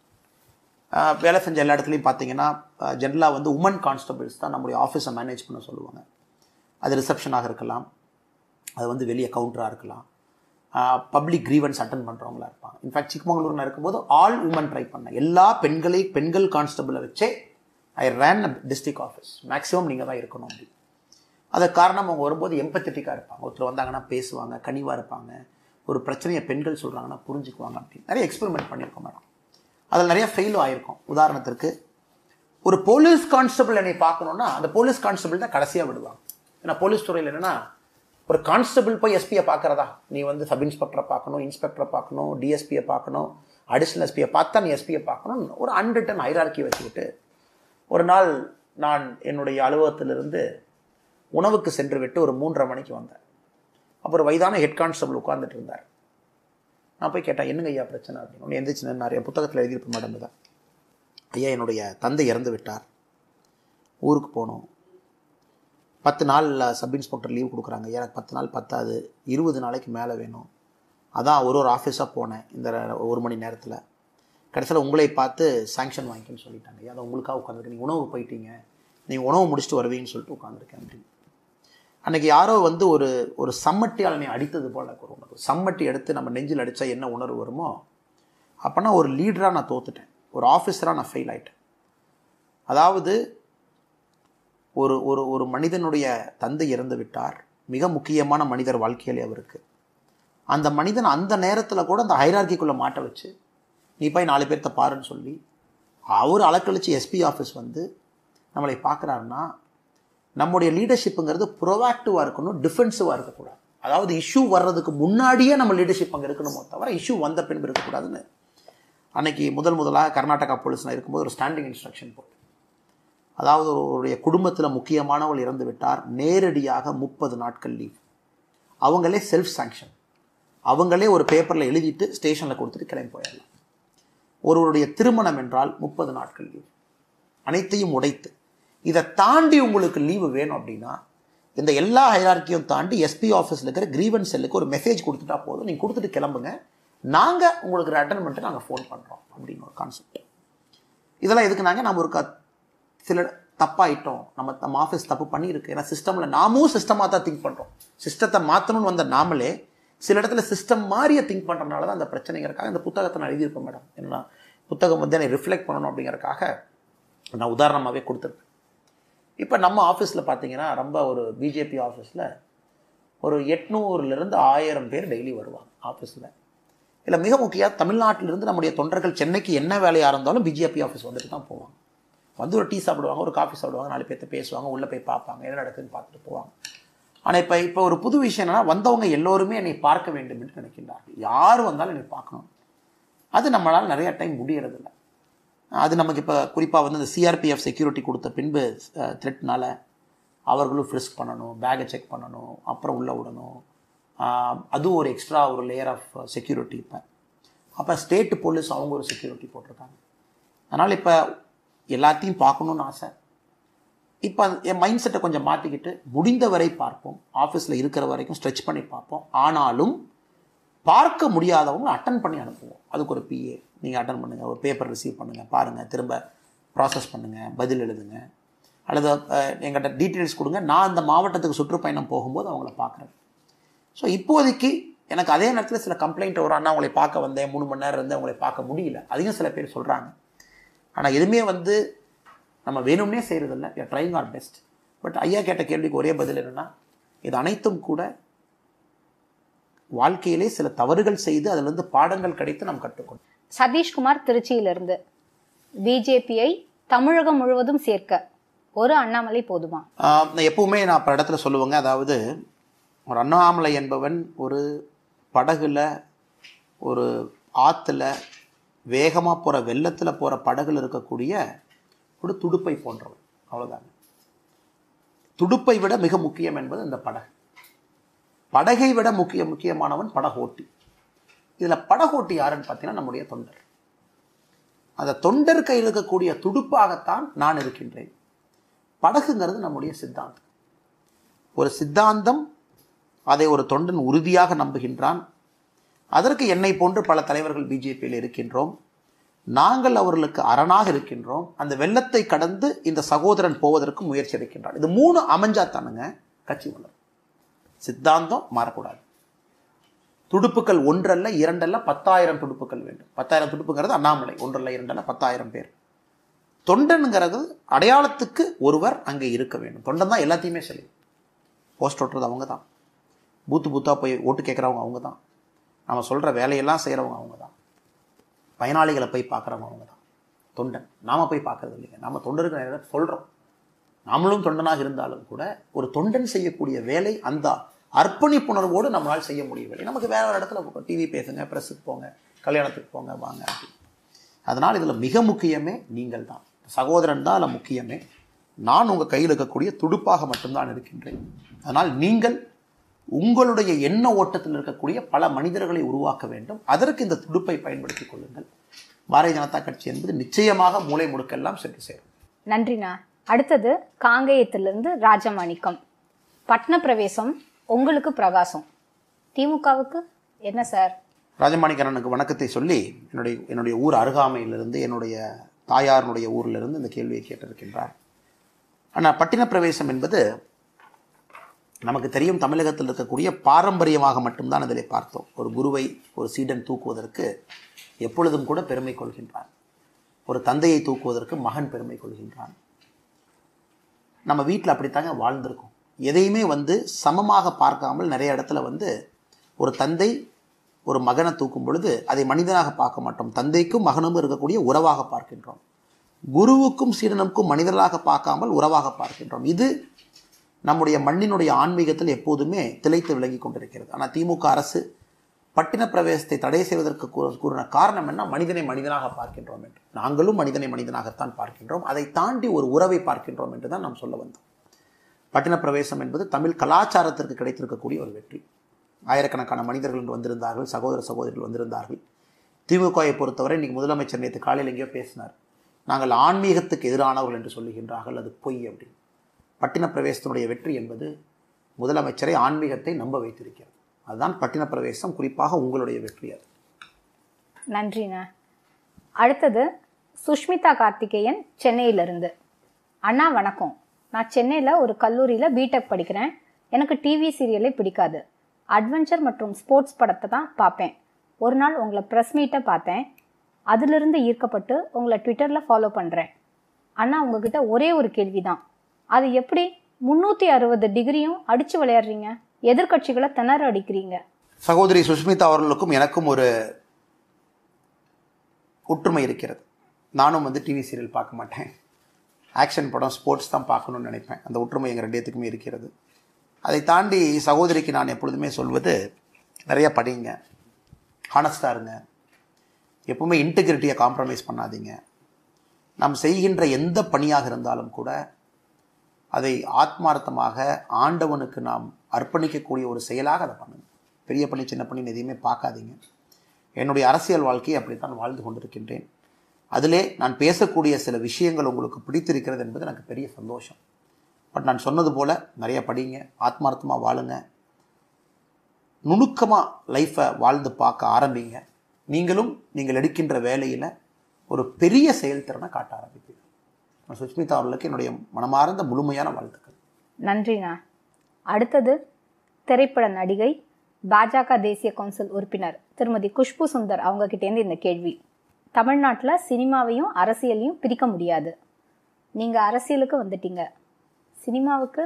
Speaker 2: வேலை செஞ்ச எல்லா இடத்துலையும் பார்த்தீங்கன்னா ஜென்ரலாக வந்து உமன் கான்ஸ்டபிள்ஸ் தான் நம்முடைய ஆஃபீஸை மேனேஜ் பண்ண சொல்லுவாங்க அது ரிசப்ஷனாக இருக்கலாம் அது வந்து வெளியே கவுண்டராக இருக்கலாம் பப்ளிக் க்ரீவன்ஸ் அட்டன் பண்ணுறவங்களா இருப்பாங்க இன்ஃபேக்ட் சிக்மங்களூர் நான் இருக்கும்போது ஆல் உமன் ட்ரை பண்ணேன் எல்லா பெண்களை பெண்கள் கான்ஸ்டபிளை வச்சே I ran district office maximum நீங்கள் தான் இருக்கணும் அப்படி அதற்கு காரணம் அவங்க வரும்போது எம்பத்தட்டிக்காக இருப்பாங்க ஒருத்தர் வந்தாங்கன்னா பேசுவாங்க கனிவாக இருப்பாங்க ஒரு பிரச்சனையை பெண்கள் சொல்கிறாங்கன்னா புரிஞ்சுக்குவாங்க அப்படின்னு நிறைய எக்ஸ்பெரிமெண்ட் பண்ணியிருக்கோம் மேடம் அதில் நிறைய ஃபெயிலும் ஆயிருக்கும் உதாரணத்திற்கு ஒரு போலீஸ் கான்ஸ்டபிள் என்னை பார்க்கணுன்னா அந்த போலீஸ் கான்ஸ்டபிள் தான் கடைசியாக விடுவாங்க ஏன்னா போலீஸ் துறையில் என்னென்னா ஒரு கான்ஸ்டபிள் போய் எஸ்பியை பார்க்குறதா நீ வந்து சப் இன்ஸ்பெக்டரை பார்க்கணும் இன்ஸ்பெக்டரை பார்க்கணும் டிஎஸ்பியை பார்க்கணும் அடிஷ்னல் எஸ்பியை பார்த்தா நீ எஸ்பியை பார்க்கணும் ஒரு அன்ரிட்டன் ஹைரார்க்கி வச்சுக்கிட்டு ஒரு நாள் நான் என்னுடைய அலுவலகத்திலிருந்து உணவுக்கு சென்று விட்டு ஒரு மூன்றரை மணிக்கு வந்தேன் அப்புறம் வயதான ஹெட் கான்ஸ்டபிள் உட்கார்ந்துட்டு இருந்தார் நான் போய் கேட்டேன் என்னங்க ஐயா பிரச்சனை அப்படின்னு ஒன்று எந்திரிச்சு நிறைய புத்தகத்தில் எழுதியிருப்பேன் மேடம் இதை ஐயா என்னுடைய தந்தை இறந்து விட்டார் ஊருக்கு போகணும் பத்து நாள் சப் இன்ஸ்பெக்டர் லீவ் கொடுக்குறாங்க எனக்கு பத்து நாள் பத்தாது இருபது நாளைக்கு மேலே வேணும் அதான் ஒரு ஒரு ஆஃபீஸாக போனேன் இந்த ஒரு மணி நேரத்தில் கடைசியில் உங்களை பார்த்து சாங்ஷன் வாங்கிக்கன்னு சொல்லிட்டாங்க அதை உங்களுக்காக உட்காந்துருக்கேன் நீங்கள் உணவு போயிட்டீங்க நீங்கள் உணவு முடிச்சுட்டு வருவீங்கன்னு சொல்லிட்டு உட்காந்துருக்கேன் அப்படின்னு அன்றைக்கி யாரோ வந்து ஒரு ஒரு சம்மட்டியால் நீ அடித்தது போல் எனக்கு ஒரு உணர்வு சம்மட்டி எடுத்து நம்ம நெஞ்சில் அடித்தா என்ன உணர்வு வருமோ அப்போனா ஒரு லீடராக நான் தோத்துட்டேன் ஒரு ஆஃபீஸராக நான் ஃபெயில் ஆகிட்டேன் அதாவது ஒரு ஒரு ஒரு மனிதனுடைய தந்தை இறந்து விட்டார் மிக முக்கியமான மனிதர் வாழ்க்கையிலே அவருக்கு அந்த மனிதன் அந்த நேரத்தில் கூட அந்த ஹைரார்க்கிக்குள்ளே மாட்ட வச்சு நீ போய் நாலு பேர்த்த பாருன்னு சொல்லி அவர் அலக்கழிச்சு எஸ்பி ஆஃபீஸ் வந்து நம்மளை பார்க்குறாருன்னா நம்முடைய லீடர்ஷிப்புங்கிறது ப்ரொவாக்டிவாக இருக்கணும் டிஃபென்சிவாக இருக்கக்கூடாது அதாவது இஷ்யூ வர்றதுக்கு முன்னாடியே நம்ம லீடர்ஷிப் அங்கே இருக்கணுமோ தவிர இஷ்யூ வந்த பின்பு இருக்கக்கூடாதுன்னு அன்னைக்கு முதல் முதலாக கர்நாடகா போலீஸ் நான் இருக்கும்போது ஒரு ஸ்டாண்டிங் இன்ஸ்ட்ரக்ஷன் போட்டு அதாவது ஒருவருடைய குடும்பத்தில் முக்கியமானவள் இறந்து விட்டார் நேரடியாக முப்பது நாட்கள் லீவ் அவங்களே செல்ஃப் சாங்ஷன் அவங்களே ஒரு பேப்பரில் எழுதிட்டு ஸ்டேஷனில் கொடுத்துட்டு கிளம்பி போயிடலாம் ஒருவருடைய திருமணம் என்றால் முப்பது நாட்கள் லீவ் அனைத்தையும் உடைத்து இதை தாண்டி உங்களுக்கு லீவு வேணும் அப்படின்னா இந்த எல்லா ஹைரார்க்கியும் தாண்டி எஸ்பி ஆஃபீஸில் இருக்கிற கிரீவன்ஸ் செல்லுக்கு ஒரு மெசேஜ் கொடுத்துட்டா போதும் நீங்கள் கொடுத்துட்டு கிளம்புங்க நாங்கள் உங்களுக்கு அட்டன் பண்ணிட்டு நாங்கள் ஃபோன் பண்ணுறோம் அப்படின்னு ஒரு கான்செப்ட் இதெல்லாம் எதுக்குனாங்க நம்ம ஒரு க சில தப்பாயிட்டோம் நம்ம நம்ம ஆஃபீஸ் தப்பு பண்ணியிருக்கு ஏன்னா சிஸ்டமில் நாமும் சிஸ்டமாக தான் திங்க் பண்ணுறோம் சிஸ்டத்தை மாற்றணும்னு வந்த நாமளே சில இடத்துல சிஸ்டம் மாதிரியே திங்க் பண்ணுறதுனால தான் அந்த பிரச்சனைங்கிறக்காக இந்த புத்தகத்தை நான் எழுதியிருப்பேன் மேடம் ஏன்னா புத்தகம் வந்து என்னை ரிஃப்ளெக்ட் பண்ணணும் அப்படிங்கறக்காக நான் உதாரணமாகவே கொடுத்துருப்பேன் இப்போ நம்ம ஆஃபீஸில் பார்த்தீங்கன்னா ரொம்ப ஒரு பிஜேபி ஆஃபீஸில் ஒரு எட்நூறுலேருந்து ஆயிரம் பேர் டெய்லி வருவாங்க ஆஃபீஸில் இல்லை மிக முக்கியம் தமிழ்நாட்டிலிருந்து நம்முடைய தொண்டர்கள் சென்னைக்கு என்ன வேலையாக இருந்தாலும் பிஜேபி ஆஃபீஸ் வந்துட்டு தான் போவாங்க வந்து ஒரு டீ சாப்பிடுவாங்க ஒரு காஃபி சாப்பிடுவாங்க நாலு பேர்த்த பேசுவாங்க உள்ளே போய் பார்ப்பாங்க என்ன நடக்குதுன்னு பார்த்துட்டு போவாங்க ஆனால் இப்போ இப்போ ஒரு புது விஷயம் என்னன்னா வந்தவங்க எல்லோருமே என்னை பார்க்க வேண்டும் என்று நினைக்கின்றார்கள் யார் வந்தாலும் என்னை பார்க்கணும் அது நம்மளால் நிறைய டைம் முடியறதில்ல அது நமக்கு இப்போ குறிப்பாக வந்து இந்த சிஆர்பிஎஃப் செக்யூரிட்டி கொடுத்த பின்பு த்ரெட்னால அவர்களும் ஃப்ரிஸ்க் பண்ணணும் பேகை செக் பண்ணணும் அப்புறம் உள்ளே விடணும் ஆஹ் அதுவும் ஒரு எக்ஸ்ட்ரா ஒரு லேயர் ஆஃப் செக்யூரிட்டி இப்போ அப்போ ஸ்டேட் போலீஸ் அவங்க ஒரு செக்யூரிட்டி போட்டிருக்காங்க அதனால் இப்போ எல்லாத்தையும் பார்க்கணுன்னு ஆசை இப்போ என் மைண்ட் செட்டை கொஞ்சம் மாற்றிக்கிட்டு முடிந்த வரை பார்ப்போம் ஆஃபீஸில் இருக்கிற வரைக்கும் ஸ்ட்ரெச் பண்ணி பார்ப்போம் ஆனாலும் பார்க்க முடியாதவங்க அட்டன் பண்ணி அனுப்புவோம் அதுக்கு ஒரு பிஏ நீங்கள் அட்டன் பண்ணுங்கள் ஒரு பேப்பர் ரிசீவ் பண்ணுங்கள் பாருங்கள் திரும்ப ப்ராசஸ் பண்ணுங்கள் பதில் எழுதுங்க அல்லது அஹ், எங்கிட்ட டீட்டெயில்ஸ் கொடுங்க நான் அந்த மாவட்டத்துக்கு சுற்றுப்பயணம் போகும்போது அவங்கள பார்க்குறேன் ஸோ இப்போதைக்கு எனக்கு அதே நேரத்தில் சில கம்ப்ளைண்ட் வரும் அண்ணா உங்களை பார்க்க வந்தேன் மூணு மணி நேரம் இருந்தேன் உங்களை பார்க்க முடியல அதையும் சில பேர் சொல்கிறாங்க ஆனால் எதுவுமே வந்து நம்ம வேணும்னே செய்கிறதில்ல ட்ரைங் ஆர் பெஸ்ட் பட் ஐயா கேட்ட கேள்விக்கு ஒரே பதில் என்னென்னா இது அனைத்தும் கூட வாழ்க்கையிலே சில தவறுகள் செய்து அதிலிருந்து பாடங்கள் கிடைத்து நாம் கற்றுக்கொண்டோம்
Speaker 1: சதீஷ்குமார் திருச்சியிலிருந்து பிஜேபியை தமிழகம் முழுவதும் சேர்க்க ஒரு அண்ணாமலை போதுமா
Speaker 2: ஆஹ் நான் எப்பவுமே நான் பல இடத்துல சொல்லுவேங்க அதாவது ஒரு அண்ணாமலை என்பவன் ஒரு படகுல ஒரு ஆற்றுல வேகமாக போகிற வெள்ளத்தில் போகிற படகுல இருக்கக்கூடிய ஒரு துடுப்பை போன்றவன் அவ்வளோதாங்க துடுப்பை விட மிக முக்கியம் என்பது இந்த படகு படகை விட முக்கிய முக்கியமானவன் படகோட்டி இதில் படகோட்டி யாருன்னு பார்த்தீங்கன்னா நம்முடைய தொண்டர் அந்த தொண்டர் கையில் இருக்கக்கூடிய துடுப்பாகத்தான் நான் இருக்கின்றேன் படகுங்கிறது நம்முடைய சித்தாந்தம் ஒரு சித்தாந்தம் அதை ஒரு தொண்டன் உறுதியாக நம்புகின்றான் அதற்கு என்னை போன்று பல தலைவர்கள் பிஜேபியில் இருக்கின்றோம் நாங்கள் அவர்களுக்கு அரணாக இருக்கின்றோம் அந்த வெள்ளத்தை கடந்து இந்த சகோதரன் போவதற்கு முயற்சி எடுக்கின்றான் இது மூணு அமைஞ்சாத்தானுங்க கட்சி வளரும் சித்தாந்தம் மாறக்கூடாது துடுப்புகள் ஒன்றல்ல இரண்டல்ல பத்தாயிரம் துடுப்புகள் வேண்டும் பத்தாயிரம் துடுப்புங்கிறது அண்ணாமலை ஒன்றல்ல இரண்டல்ல பத்தாயிரம் பேர் தொண்டனுங்கிறது அடையாளத்துக்கு ஒருவர் அங்கே இருக்க வேண்டும் தொண்டன் தான் எல்லாத்தையுமே செய்யும் போஸ்ட் ஓட்டுறது அவங்க தான் பூத்து பூத்தாக போய் ஓட்டு கேட்குறவங்க அவங்க தான் நம்ம சொல்கிற வேலையெல்லாம் செய்கிறவங்க அவங்க தான் பயனாளிகளை போய் பார்க்குறவங்க அவங்க தான் தொண்டன் நாம் போய் பார்க்கறது இல்லைங்க நாம் தொண்டருக்கு நிறைய நேரம் சொல்கிறோம் நாமளும் தொண்டனாக இருந்தாலும் கூட ஒரு தொண்டன் செய்யக்கூடிய வேலை அந்த அர்ப்பணிப்புணர்வோடு நம்மளால் செய்ய முடியவில்லை நமக்கு வேற ஒரு இடத்துல டிவி பேசுங்க ப்ரெஸ்ஸுக்கு போங்க கல்யாணத்துக்கு போங்க வாங்க அப்படின்னு அதனால் இதில் மிக முக்கியமே நீங்கள் தான் சகோதரன் தான் அதில் முக்கியமே நான் உங்கள் கையில் இருக்கக்கூடிய துடுப்பாக மட்டும்தான் இருக்கின்றேன் அதனால் நீங்கள் உங்களுடைய எண்ண ஓட்டத்தில் இருக்கக்கூடிய பல மனிதர்களை உருவாக்க வேண்டும் அதற்கு இந்த துடுப்பை பயன்படுத்திக் கொள்ளுங்கள் பாரதிய ஜனதா கட்சி என்பது நிச்சயமாக மூளை முடுக்கெல்லாம் சென்று சேரும்
Speaker 1: நன்றிண்ணா அடுத்தது காங்கேயத்திலிருந்து ராஜமாணிக்கம் பட்ன பிரவேசம் உங்களுக்கு பிரகாசம் திமுகவுக்கு என்ன சார்
Speaker 2: ராஜமாணிக்கண்ணனுக்கு வணக்கத்தை சொல்லி என்னுடைய என்னுடைய ஊர் அருகாமையிலிருந்து என்னுடைய தாயாரினுடைய ஊரிலிருந்து இந்த கேள்வியை கேட்டிருக்கின்றார் ஆனால் பட்டின பிரவேசம் என்பது நமக்கு தெரியும் தமிழகத்தில் இருக்கக்கூடிய பாரம்பரியமாக மட்டும்தான் அதிலே பார்த்தோம் ஒரு குருவை ஒரு சீடன் தூக்குவதற்கு எப்பொழுதும் கூட பெருமை கொள்கின்றான் ஒரு தந்தையை தூக்குவதற்கு மகன் பெருமை கொள்கின்றான் நம்ம வீட்டில் அப்படித்தாங்க வாழ்ந்திருக்கோம் எதையுமே வந்து சமமாக பார்க்காமல் நிறைய இடத்துல வந்து ஒரு தந்தை ஒரு மகனை தூக்கும் பொழுது அதை மனிதனாக பார்க்க மாட்டோம் தந்தைக்கும் மகனும் இருக்கக்கூடிய உறவாக பார்க்கின்றோம் குருவுக்கும் சீடனுக்கும் மனிதர்களாக பார்க்காமல் உறவாக பார்க்கின்றோம் இது நம்முடைய மண்ணினுடைய ஆன்மீகத்தில் எப்போதுமே திளைத்து விளங்கி கொண்டிருக்கிறது ஆனால் திமுக அரசு பட்டின பிரவேசத்தை தடை செய்வதற்கு கூ- கூறின காரணம் என்ன மனிதனை மனிதனாக பார்க்கின்றோம் என்று நாங்களும் மனிதனை மனிதனாகத்தான் பார்க்கின்றோம் அதை தாண்டி ஒரு உறவை பார்க்கின்றோம் என்று தான் நாம் சொல்ல வந்தோம் பட்டின பிரவேசம் என்பது தமிழ் கலாச்சாரத்திற்கு கிடைத்திருக்கக்கூடிய ஒரு வெற்றி ஆயிரக்கணக்கான மனிதர்கள் இங்கு வந்திருந்தார்கள் சகோதர சகோதரிகள் வந்திருந்தார்கள் திமுகவை பொறுத்தவரை இன்னைக்கு முதலமைச்சர் நேற்று காலையில் எங்கேயோ பேசினார் நாங்கள் ஆன்மீகத்துக்கு எதிரானவர்கள் என்று சொல்லுகின்றார்கள் அது பொய் அப்படின்னு பட்டின பிரவேசத்தினுடைய வெற்றி என்பது முதலமைச்சரை ஆன்மீகத்தை நம்ப வைத்திருக்கிறது அதுதான் பட்டின பிரவேசம் குறிப்பாக உங்களுடைய வெற்றி அது
Speaker 1: நன்றிண்ணா அடுத்தது சுஷ்மிதா கார்த்திகேயன் சென்னையிலிருந்து அண்ணா வணக்கம் நான் சென்னையில் ஒரு கல்லூரியில் பிடெக் படிக்கிறேன் எனக்கு டிவி சீரியலே பிடிக்காது அட்வென்ச்சர் மற்றும் ஸ்போர்ட்ஸ் படத்தை தான் பார்ப்பேன் ஒரு நாள் உங்களை ப்ரெஸ் மீட்டை பார்த்தேன் அதிலிருந்து ஈர்க்கப்பட்டு உங்களை ட்விட்டரில் ஃபாலோ பண்ணுறேன் அண்ணா உங்ககிட்ட ஒரே ஒரு கேள்வி தான் அது எப்படி முந்நூற்றி அறுபது டிகிரியும் அடித்து விளையாடுறீங்க எதிர்க்கட்சிகளை திணற அடிக்கிறீங்க
Speaker 2: சகோதரி சுஷ்மிதா அவர்களுக்கும் எனக்கும் ஒரு ஒற்றுமை இருக்கிறது நானும் வந்து டிவி சீரியல் பார்க்க மாட்டேன் ஆக்ஷன் படம் ஸ்போர்ட்ஸ் தான் பார்க்கணும்னு நினைப்பேன் அந்த ஒற்றுமை எங்கள் ரெண்டு பேத்துக்குமே இருக்கிறது அதை தாண்டி சகோதரிக்கு நான் எப்பொழுதுமே சொல்வது நிறைய படிங்க ஹானஸ்டாக இருங்க எப்பவுமே இன்டெகிரிட்டியை காம்ப்ரமைஸ் பண்ணாதீங்க நாம் செய்கின்ற எந்த பணியாக இருந்தாலும் கூட அதை ஆத்மார்த்தமாக ஆண்டவனுக்கு நாம் அர்ப்பணிக்கக்கூடிய ஒரு செயலாக அதை பண்ணுங்க பெரிய பணி சின்ன பணி எதையுமே பார்க்காதீங்க என்னுடைய அரசியல் வாழ்க்கையை அப்படித்தான் வாழ்ந்து கொண்டிருக்கின்றேன் அதிலே நான் பேசக்கூடிய சில விஷயங்கள் உங்களுக்கு பிடித்திருக்கிறது என்பது எனக்கு பெரிய சந்தோஷம் பட் நான் சொன்னது போல் நிறைய படிங்க ஆத்மார்த்தமாக வாழுங்க நுணுக்கமாக லைஃப்பை வாழ்ந்து பார்க்க ஆரம்பிங்க நீங்களும் நீங்கள் எடுக்கின்ற வேலையில் ஒரு பெரிய செயல்திறனை காட்ட ஆரம்பிப்பீங்க நான் சுஷ்மிதா அவர்களுக்கு என்னுடைய மனமார்ந்த முழுமையான வாழ்த்துக்கள்
Speaker 1: நன்றிண்ணா அடுத்தது திரைப்பட நடிகை பாஜக தேசிய கவுன்சில் உறுப்பினர் திருமதி குஷ்பு சுந்தர் அவங்க கிட்டேருந்து இந்த கேள்வி தமிழ்நாட்டில் சினிமாவையும் அரசியலையும் பிரிக்க முடியாது நீங்கள் அரசியலுக்கு வந்துட்டீங்க சினிமாவுக்கு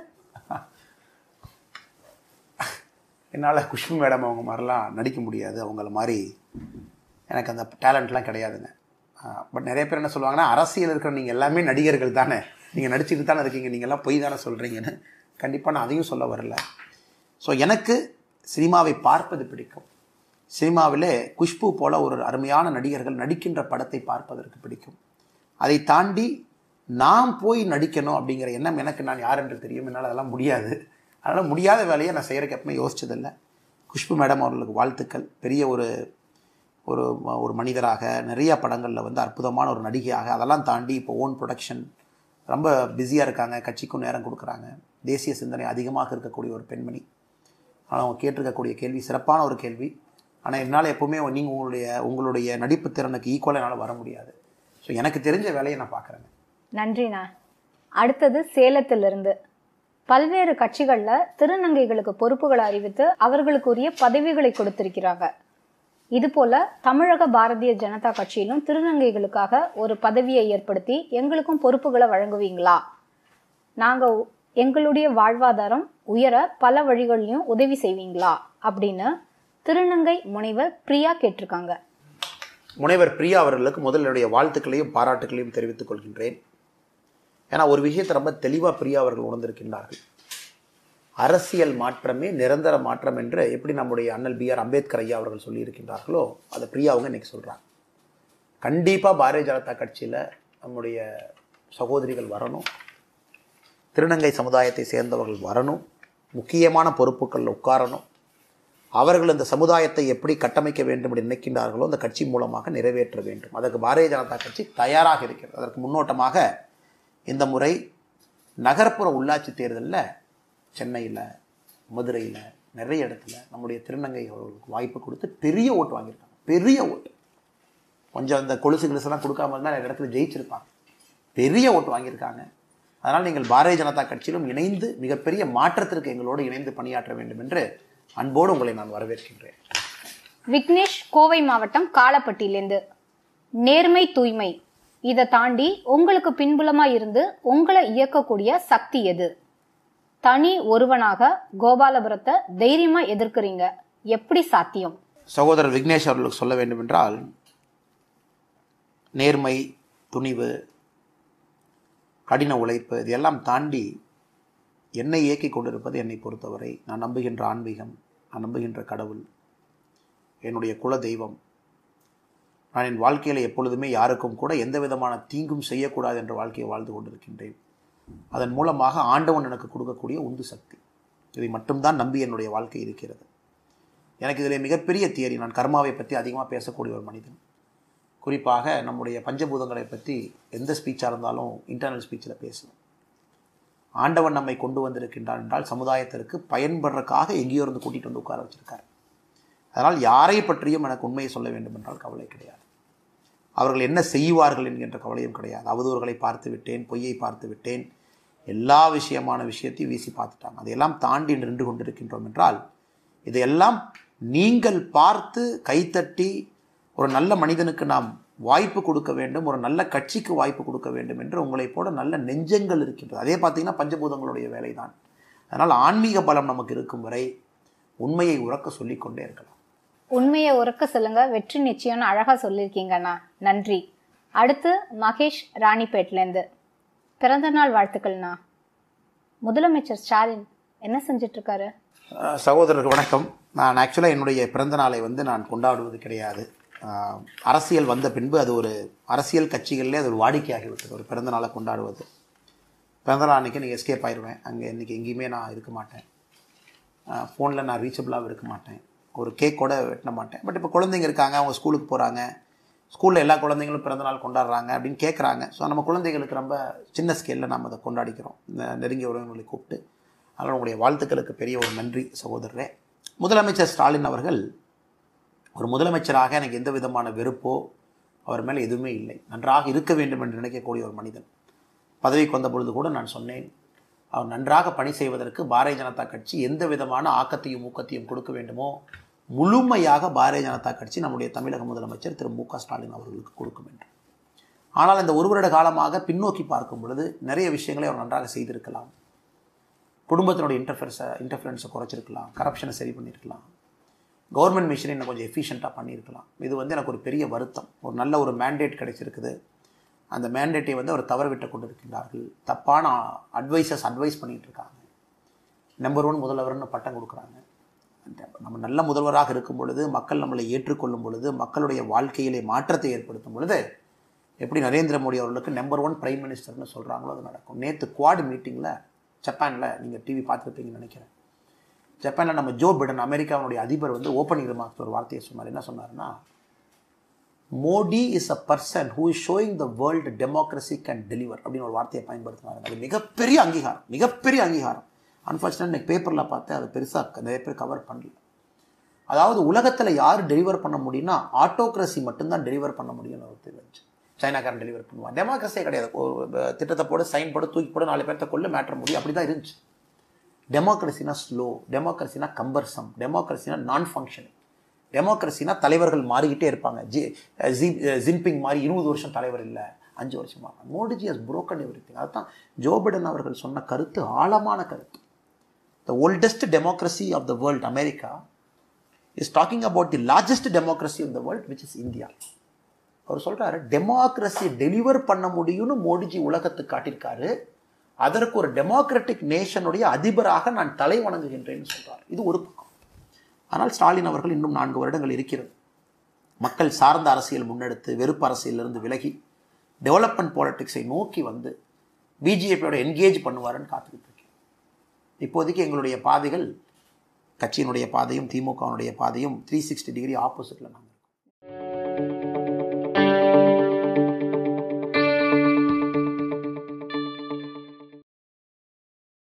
Speaker 2: என்னால் குஷ்பு மேடம் அவங்க மாதிரிலாம் நடிக்க முடியாது அவங்கள மாதிரி எனக்கு அந்த டேலண்ட்லாம் கிடையாதுங்க பட் நிறைய பேர் என்ன சொல்லுவாங்கன்னா அரசியல் இருக்கிற நீங்கள் எல்லாமே நடிகர்கள் தானே நீங்கள் நடிச்சுட்டு தானே இருக்கீங்க நீங்கள் எல்லாம் பொய் தானே சொல்கிறீங்கன்னு கண்டிப்பாக நான் அதையும் சொல்ல வரல ஸோ எனக்கு சினிமாவை பார்ப்பது பிடிக்கும் சினிமாவிலே குஷ்பு போல ஒரு அருமையான நடிகர்கள் நடிக்கின்ற படத்தை பார்ப்பதற்கு பிடிக்கும் அதை தாண்டி நான் போய் நடிக்கணும் அப்படிங்கிற எண்ணம் எனக்கு நான் யார் என்று தெரியும் என்னால் அதெல்லாம் முடியாது அதனால் முடியாத வேலையை நான் செய்கிறக்கு எப்பவுமே யோசிச்சதில்லை குஷ்பு மேடம் அவர்களுக்கு வாழ்த்துக்கள் பெரிய ஒரு ஒரு ஒரு மனிதராக நிறைய படங்களில் வந்து அற்புதமான ஒரு நடிகையாக அதெல்லாம் தாண்டி இப்போ ஓன் ப்ரொடக்ஷன் ரொம்ப பிஸியாக இருக்காங்க கட்சிக்கும் நேரம் கொடுக்குறாங்க தேசிய சிந்தனை அதிகமாக இருக்கக்கூடிய ஒரு பெண்மணி ஆனால் அவங்க கேட்டிருக்கக்கூடிய கேள்வி சிறப்பான ஒரு கேள்வி ஆனால் என்னால் எப்போவுமே நீங்கள் உங்களுடைய உங்களுடைய நடிப்பு திறனுக்கு ஈக்குவலாக என்னால் வர முடியாது ஸோ எனக்கு தெரிஞ்ச வேலையை நான் பார்க்குறேங்க
Speaker 1: நன்றிண்ணா அடுத்தது சேலத்திலிருந்து பல்வேறு கட்சிகளில் திருநங்கைகளுக்கு பொறுப்புகளை அறிவித்து அவர்களுக்குரிய பதவிகளை கொடுத்திருக்கிறாங்க இதுபோல தமிழக பாரதிய ஜனதா கட்சியிலும் திருநங்கைகளுக்காக ஒரு பதவியை ஏற்படுத்தி எங்களுக்கும் பொறுப்புகளை வழங்குவீங்களா நாங்கள் எங்களுடைய வாழ்வாதாரம் உயர பல வழிகளையும் உதவி செய்வீங்களா அப்படின்னு திருநங்கை முனைவர் பிரியா கேட்டிருக்காங்க
Speaker 2: முனைவர் பிரியா அவர்களுக்கு முதல் என்னுடைய வாழ்த்துக்களையும் பாராட்டுகளையும் தெரிவித்துக் கொள்கின்றேன் ஏன்னா ஒரு விஷயத்தை ரொம்ப தெளிவாக பிரியா அவர்கள் உணர்ந்திருக்கின்றார்கள் அரசியல் மாற்றமே நிரந்தர மாற்றம் என்று எப்படி நம்முடைய அண்ணல் பி ஆர் அம்பேத்கர் ஐயா அவர்கள் சொல்லியிருக்கின்றார்களோ அதை பிரியா அவங்க இன்னைக்கு சொல்கிறாங்க கண்டிப்பாக பாரதிய ஜனதா கட்சியில் நம்முடைய சகோதரிகள் வரணும் திருநங்கை சமுதாயத்தை சேர்ந்தவர்கள் வரணும் முக்கியமான பொறுப்புகளில் உட்காரணும் அவர்கள் இந்த சமுதாயத்தை எப்படி கட்டமைக்க வேண்டும் என்று நினைக்கின்றார்களோ அந்த கட்சி மூலமாக நிறைவேற்ற வேண்டும் அதற்கு பாரதிய ஜனதா கட்சி தயாராக இருக்கிறது அதற்கு முன்னோட்டமாக இந்த முறை நகர்ப்புற உள்ளாட்சி தேர்தலில் சென்னையில் மதுரையில் நிறைய இடத்துல நம்முடைய திருநங்கை அவர்களுக்கு வாய்ப்பு கொடுத்து பெரிய ஓட்டு வாங்கியிருக்காங்க பெரிய ஓட்டு கொஞ்சம் அந்த கொலுசு கிலுசெல்லாம் கொடுக்காம இருந்தால் நிறைய இடத்துல ஜெயிச்சிருப்பாங்க பெரிய ஓட்டு வாங்கியிருக்காங்க அதனால் நீங்கள் பாரதிய ஜனதா கட்சியிலும் இணைந்து மிகப்பெரிய மாற்றத்திற்கு எங்களோடு இணைந்து பணியாற்ற வேண்டும் என்று அன்போடு உங்களை நான் வரவேற்கின்றேன்
Speaker 1: விக்னேஷ் கோவை மாவட்டம் காலப்பட்டியிலேருந்து நேர்மை தூய்மை இதை தாண்டி உங்களுக்கு பின்புலமா இருந்து உங்களை இயக்கக்கூடிய சக்தி எது தனி ஒருவனாக கோபாலபுரத்தை தைரியமா எதிர்க்கிறீங்க எப்படி சாத்தியம்
Speaker 2: சகோதரர் விக்னேஷ் அவர்களுக்கு சொல்ல வேண்டும் என்றால் நேர்மை துணிவு கடின உழைப்பு இதெல்லாம் தாண்டி என்னை இயக்கி கொண்டிருப்பது என்னை பொறுத்தவரை நான் நம்புகின்ற ஆன்மீகம் நான் நம்புகின்ற கடவுள் என்னுடைய குல தெய்வம் நான் என் வாழ்க்கையில் எப்பொழுதுமே யாருக்கும் கூட எந்த விதமான தீங்கும் செய்யக்கூடாது என்ற வாழ்க்கையை வாழ்ந்து கொண்டிருக்கின்றேன் அதன் மூலமாக ஆண்டவன் எனக்கு கொடுக்கக்கூடிய உந்து சக்தி இதை மட்டும்தான் நம்பி என்னுடைய வாழ்க்கை இருக்கிறது எனக்கு இதில் மிகப்பெரிய தியரி நான் கர்மாவை பற்றி அதிகமாக பேசக்கூடிய ஒரு மனிதன் குறிப்பாக நம்முடைய பஞ்சபூதங்களை பற்றி எந்த ஸ்பீச்சாக இருந்தாலும் இன்டர்னல் ஸ்பீச்சில் பேசுவேன் ஆண்டவன் நம்மை கொண்டு வந்திருக்கின்றான் என்றால் சமுதாயத்திற்கு பயன்படுறதுக்காக எங்கேயோ இருந்து கூட்டிகிட்டு வந்து உட்கார வச்சிருக்கார் அதனால் யாரை பற்றியும் எனக்கு உண்மையை சொல்ல வேண்டும் என்றால் கவலை கிடையாது அவர்கள் என்ன செய்வார்கள் என்கின்ற கவலையும் கிடையாது அவதூறுகளை பார்த்து விட்டேன் பொய்யை பார்த்து விட்டேன் எல்லா விஷயமான விஷயத்தையும் வீசி பார்த்துட்டாங்க அதையெல்லாம் தாண்டி நின்று கொண்டிருக்கின்றோம் என்றால் இதையெல்லாம் நீங்கள் பார்த்து கைத்தட்டி ஒரு நல்ல மனிதனுக்கு நாம் வாய்ப்பு கொடுக்க வேண்டும் ஒரு நல்ல கட்சிக்கு வாய்ப்பு கொடுக்க வேண்டும் என்று உங்களைப் போல நல்ல நெஞ்சங்கள் இருக்கின்றது அதே பார்த்தீங்கன்னா பஞ்சபூதங்களுடைய வேலைதான் அதனால் ஆன்மீக பலம் நமக்கு இருக்கும் வரை உண்மையை உறக்க சொல்லிக்கொண்டே இருக்கலாம்
Speaker 1: உண்மையை உறக்க சொல்லுங்க வெற்றி நிச்சயம்னு அழகா சொல்லியிருக்கீங்கண்ணா நன்றி அடுத்து மகேஷ் ராணிப்பேட்லேருந்து பிறந்த நாள் வாழ்த்துக்கள்ண்ணா முதலமைச்சர் ஸ்டாலின் என்ன செஞ்சிட்டு இருக்காரு
Speaker 2: அஹ் சகோதரருக்கு வணக்கம் நான் ஆக்சுவலாக என்னுடைய பிறந்த நாளை வந்து நான் கொண்டாடுவது கிடையாது அஹ் அரசியல் வந்த பின்பு அது ஒரு அரசியல் கட்சிகளிலே அது ஒரு வாடிக்கையாகிவிட்டது ஒரு பிறந்த நாளை கொண்டாடுவது பிறந்த நாள் அன்றைக்கி நீங்கள் எஸ்கேப் ஆயிடுவேன் அங்கே இன்றைக்கி எங்கேயுமே நான் இருக்க மாட்டேன் ஃபோனில் நான் ரீச்சபிளாக இருக்க மாட்டேன் ஒரு கேக் கூட வெட்ட மாட்டேன் பட் இப்போ குழந்தைங்க இருக்காங்க அவங்க ஸ்கூலுக்கு போகிறாங்க ஸ்கூலில் எல்லா குழந்தைங்களும் பிறந்த நாள் கொண்டாடுறாங்க அப்படின்னு கேட்குறாங்க ஸோ நம்ம குழந்தைகளுக்கு ரொம்ப சின்ன ஸ்கேலில் நம்ம அதை கொண்டாடிக்கிறோம் நெ- நெருங்கிய உறவினர்களை கூப்பிட்டு அதனால் உங்களுடைய வாழ்த்துக்களுக்கு பெரிய ஒரு நன்றி சகோதரரே முதலமைச்சர் ஸ்டாலின் அவர்கள் ஒரு முதலமைச்சராக எனக்கு எந்த விதமான வெறுப்போ அவர் மேலே எதுவுமே இல்லை நன்றாக இருக்க வேண்டும் என்று நினைக்கக்கூடிய ஒரு மனிதன் பதவிக்கு வந்த பொழுது கூட நான் சொன்னேன் அவர் நன்றாக பணி செய்வதற்கு பாரதிய ஜனதா கட்சி எந்த விதமான ஆக்கத்தையும் ஊக்கத்தையும் கொடுக்க வேண்டுமோ முழுமையாக பாரதிய ஜனதா கட்சி நம்முடைய தமிழக முதலமைச்சர் திரு மு க ஸ்டாலின் அவர்களுக்கு கொடுக்கும் என்று ஆனால் இந்த ஒரு வருட காலமாக பின்னோக்கி பார்க்கும் பொழுது நிறைய விஷயங்களை அவர் நன்றாக செய்திருக்கலாம் குடும்பத்தினுடைய இன்டர்ஃபரன்ஸை இன்டர்ஃபரன்ஸை குறைச்சிருக்கலாம் கரப்ஷனை சரி பண்ணியிருக்கலாம் கவர்மெண்ட் மிஷனை இன்னும் கொஞ்சம் எஃபிஷியண்ட்டாக பண்ணியிருக்கலாம் இது வந்து எனக்கு ஒரு பெரிய வருத்தம் ஒரு நல்ல ஒரு மேண்டேட் கிடைச்சிருக்குது அந்த மேண்டேட்டை வந்து அவர் தவறவிட்டு கொண்டிருக்கின்றார்கள் தப்பான அட்வைசஸ் அட்வைஸ் பண்ணிகிட்டு இருக்காங்க நம்பர் ஒன் முதல்வர்னு பட்டம் கொடுக்குறாங்க அந்த நம்ம நல்ல முதல்வராக இருக்கும் பொழுது மக்கள் நம்மளை ஏற்றுக்கொள்ளும் பொழுது மக்களுடைய வாழ்க்கையிலே மாற்றத்தை ஏற்படுத்தும் பொழுது எப்படி நரேந்திர மோடி அவர்களுக்கு நம்பர் ஒன் பிரைம் மினிஸ்டர்னு சொல்கிறாங்களோ அது நடக்கும் நேற்று குவாட் மீட்டிங்கில் ஜப்பானில் நீங்கள் டிவி பார்த்துருப்பீங்கன்னு நினைக்கிறேன் ஜப்பானில் நம்ம ஜோ பிடன் அமெரிக்காவுடைய அதிபர் வந்து ஓப்பனிங் ரிமார்க்ஸ் ஒரு வார்த்தையை சொன்னார் என்ன சொன்னார்னா Modi is a person who is showing the world democracy can deliver அப்படின்னு ஒரு வார்த்தையை பயன்படுத்தினாங்க அது மிகப்பெரிய அங்கீகாரம் மிகப்பெரிய அங்கீகாரம் அன்ஃபார்ச்சுனேட் இன்னைக்கு பேப்பரில் பார்த்தேன் அதை பெருசாக நிறைய பேர் கவர் பண்ணல அதாவது உலகத்தில் யார் டெலிவர் பண்ண முடியும்னா ஆட்டோக்ரஸி மட்டும்தான் டெலிவர் பண்ண முடியும்னு ஒரு தெரிஞ்சு சைனாக்காரன் டெலிவர் பண்ணுவான் டெமோக்ரஸியே கிடையாது ஒரு திட்டத்தை போட சைன் போட தூக்கி போட நாலு பேர்த்த கொள்ள மேட்ரு முடியும் அப்படி தான் இருந்துச்சு டெமோக்ரஸினா ஸ்லோ டெமோக்ரஸினா கம்பர்சம் டெமோக்ரஸினா நான் ஃபங்க்ஷனிங் டெமோக்ரஸினா தலைவர்கள் மாறிக்கிட்டே இருப்பாங்க ஜி ஜி ஜின்பிங் மாதிரி இருபது வருஷம் தலைவர் இல்லை அஞ்சு வருஷமா Modiji has broken everything அதுதான் ஜோ பிடன் அவர்கள் சொன்ன கருத்து ஆழமான கருத்து the oldest democracy of the world America is talking about the largest democracy of the world which is India அவர் சொல்றாரு டெமோக்ரஸி டெலிவர் பண்ண முடியும்னு மோடிஜி உலகத்துக்கு காட்டியிருக்காரு அதற்கு ஒரு டெமோக்ராட்டிக் நேஷனுடைய அதிபராக நான் தலை வணங்குகின்றேன்னு சொல்றார் இது ஒரு பக்கம் ஆனால் ஸ்டாலின் அவர்கள் இன்னும் நான்கு வருடங்கள் இருக்கிறது மக்கள் சார்ந்த அரசியல் முன்னெடுத்து வெறுப்பு அரசியலிருந்து விலகி டெவலப்மெண்ட் பாலிட்டிக்ஸை நோக்கி வந்து பிஜேபியோட என்கேஜ் பண்ணுவாருன்னு காத்துக்கிட்டு இருக்கேன் இப்போதைக்கு எங்களுடைய பாதைகள் கட்சியினுடைய பாதையும் திமுகவினுடைய பாதையும் த்ரீ சிக்ஸ்டி டிகிரி ஆப்போசிட்டில் நாங்கள்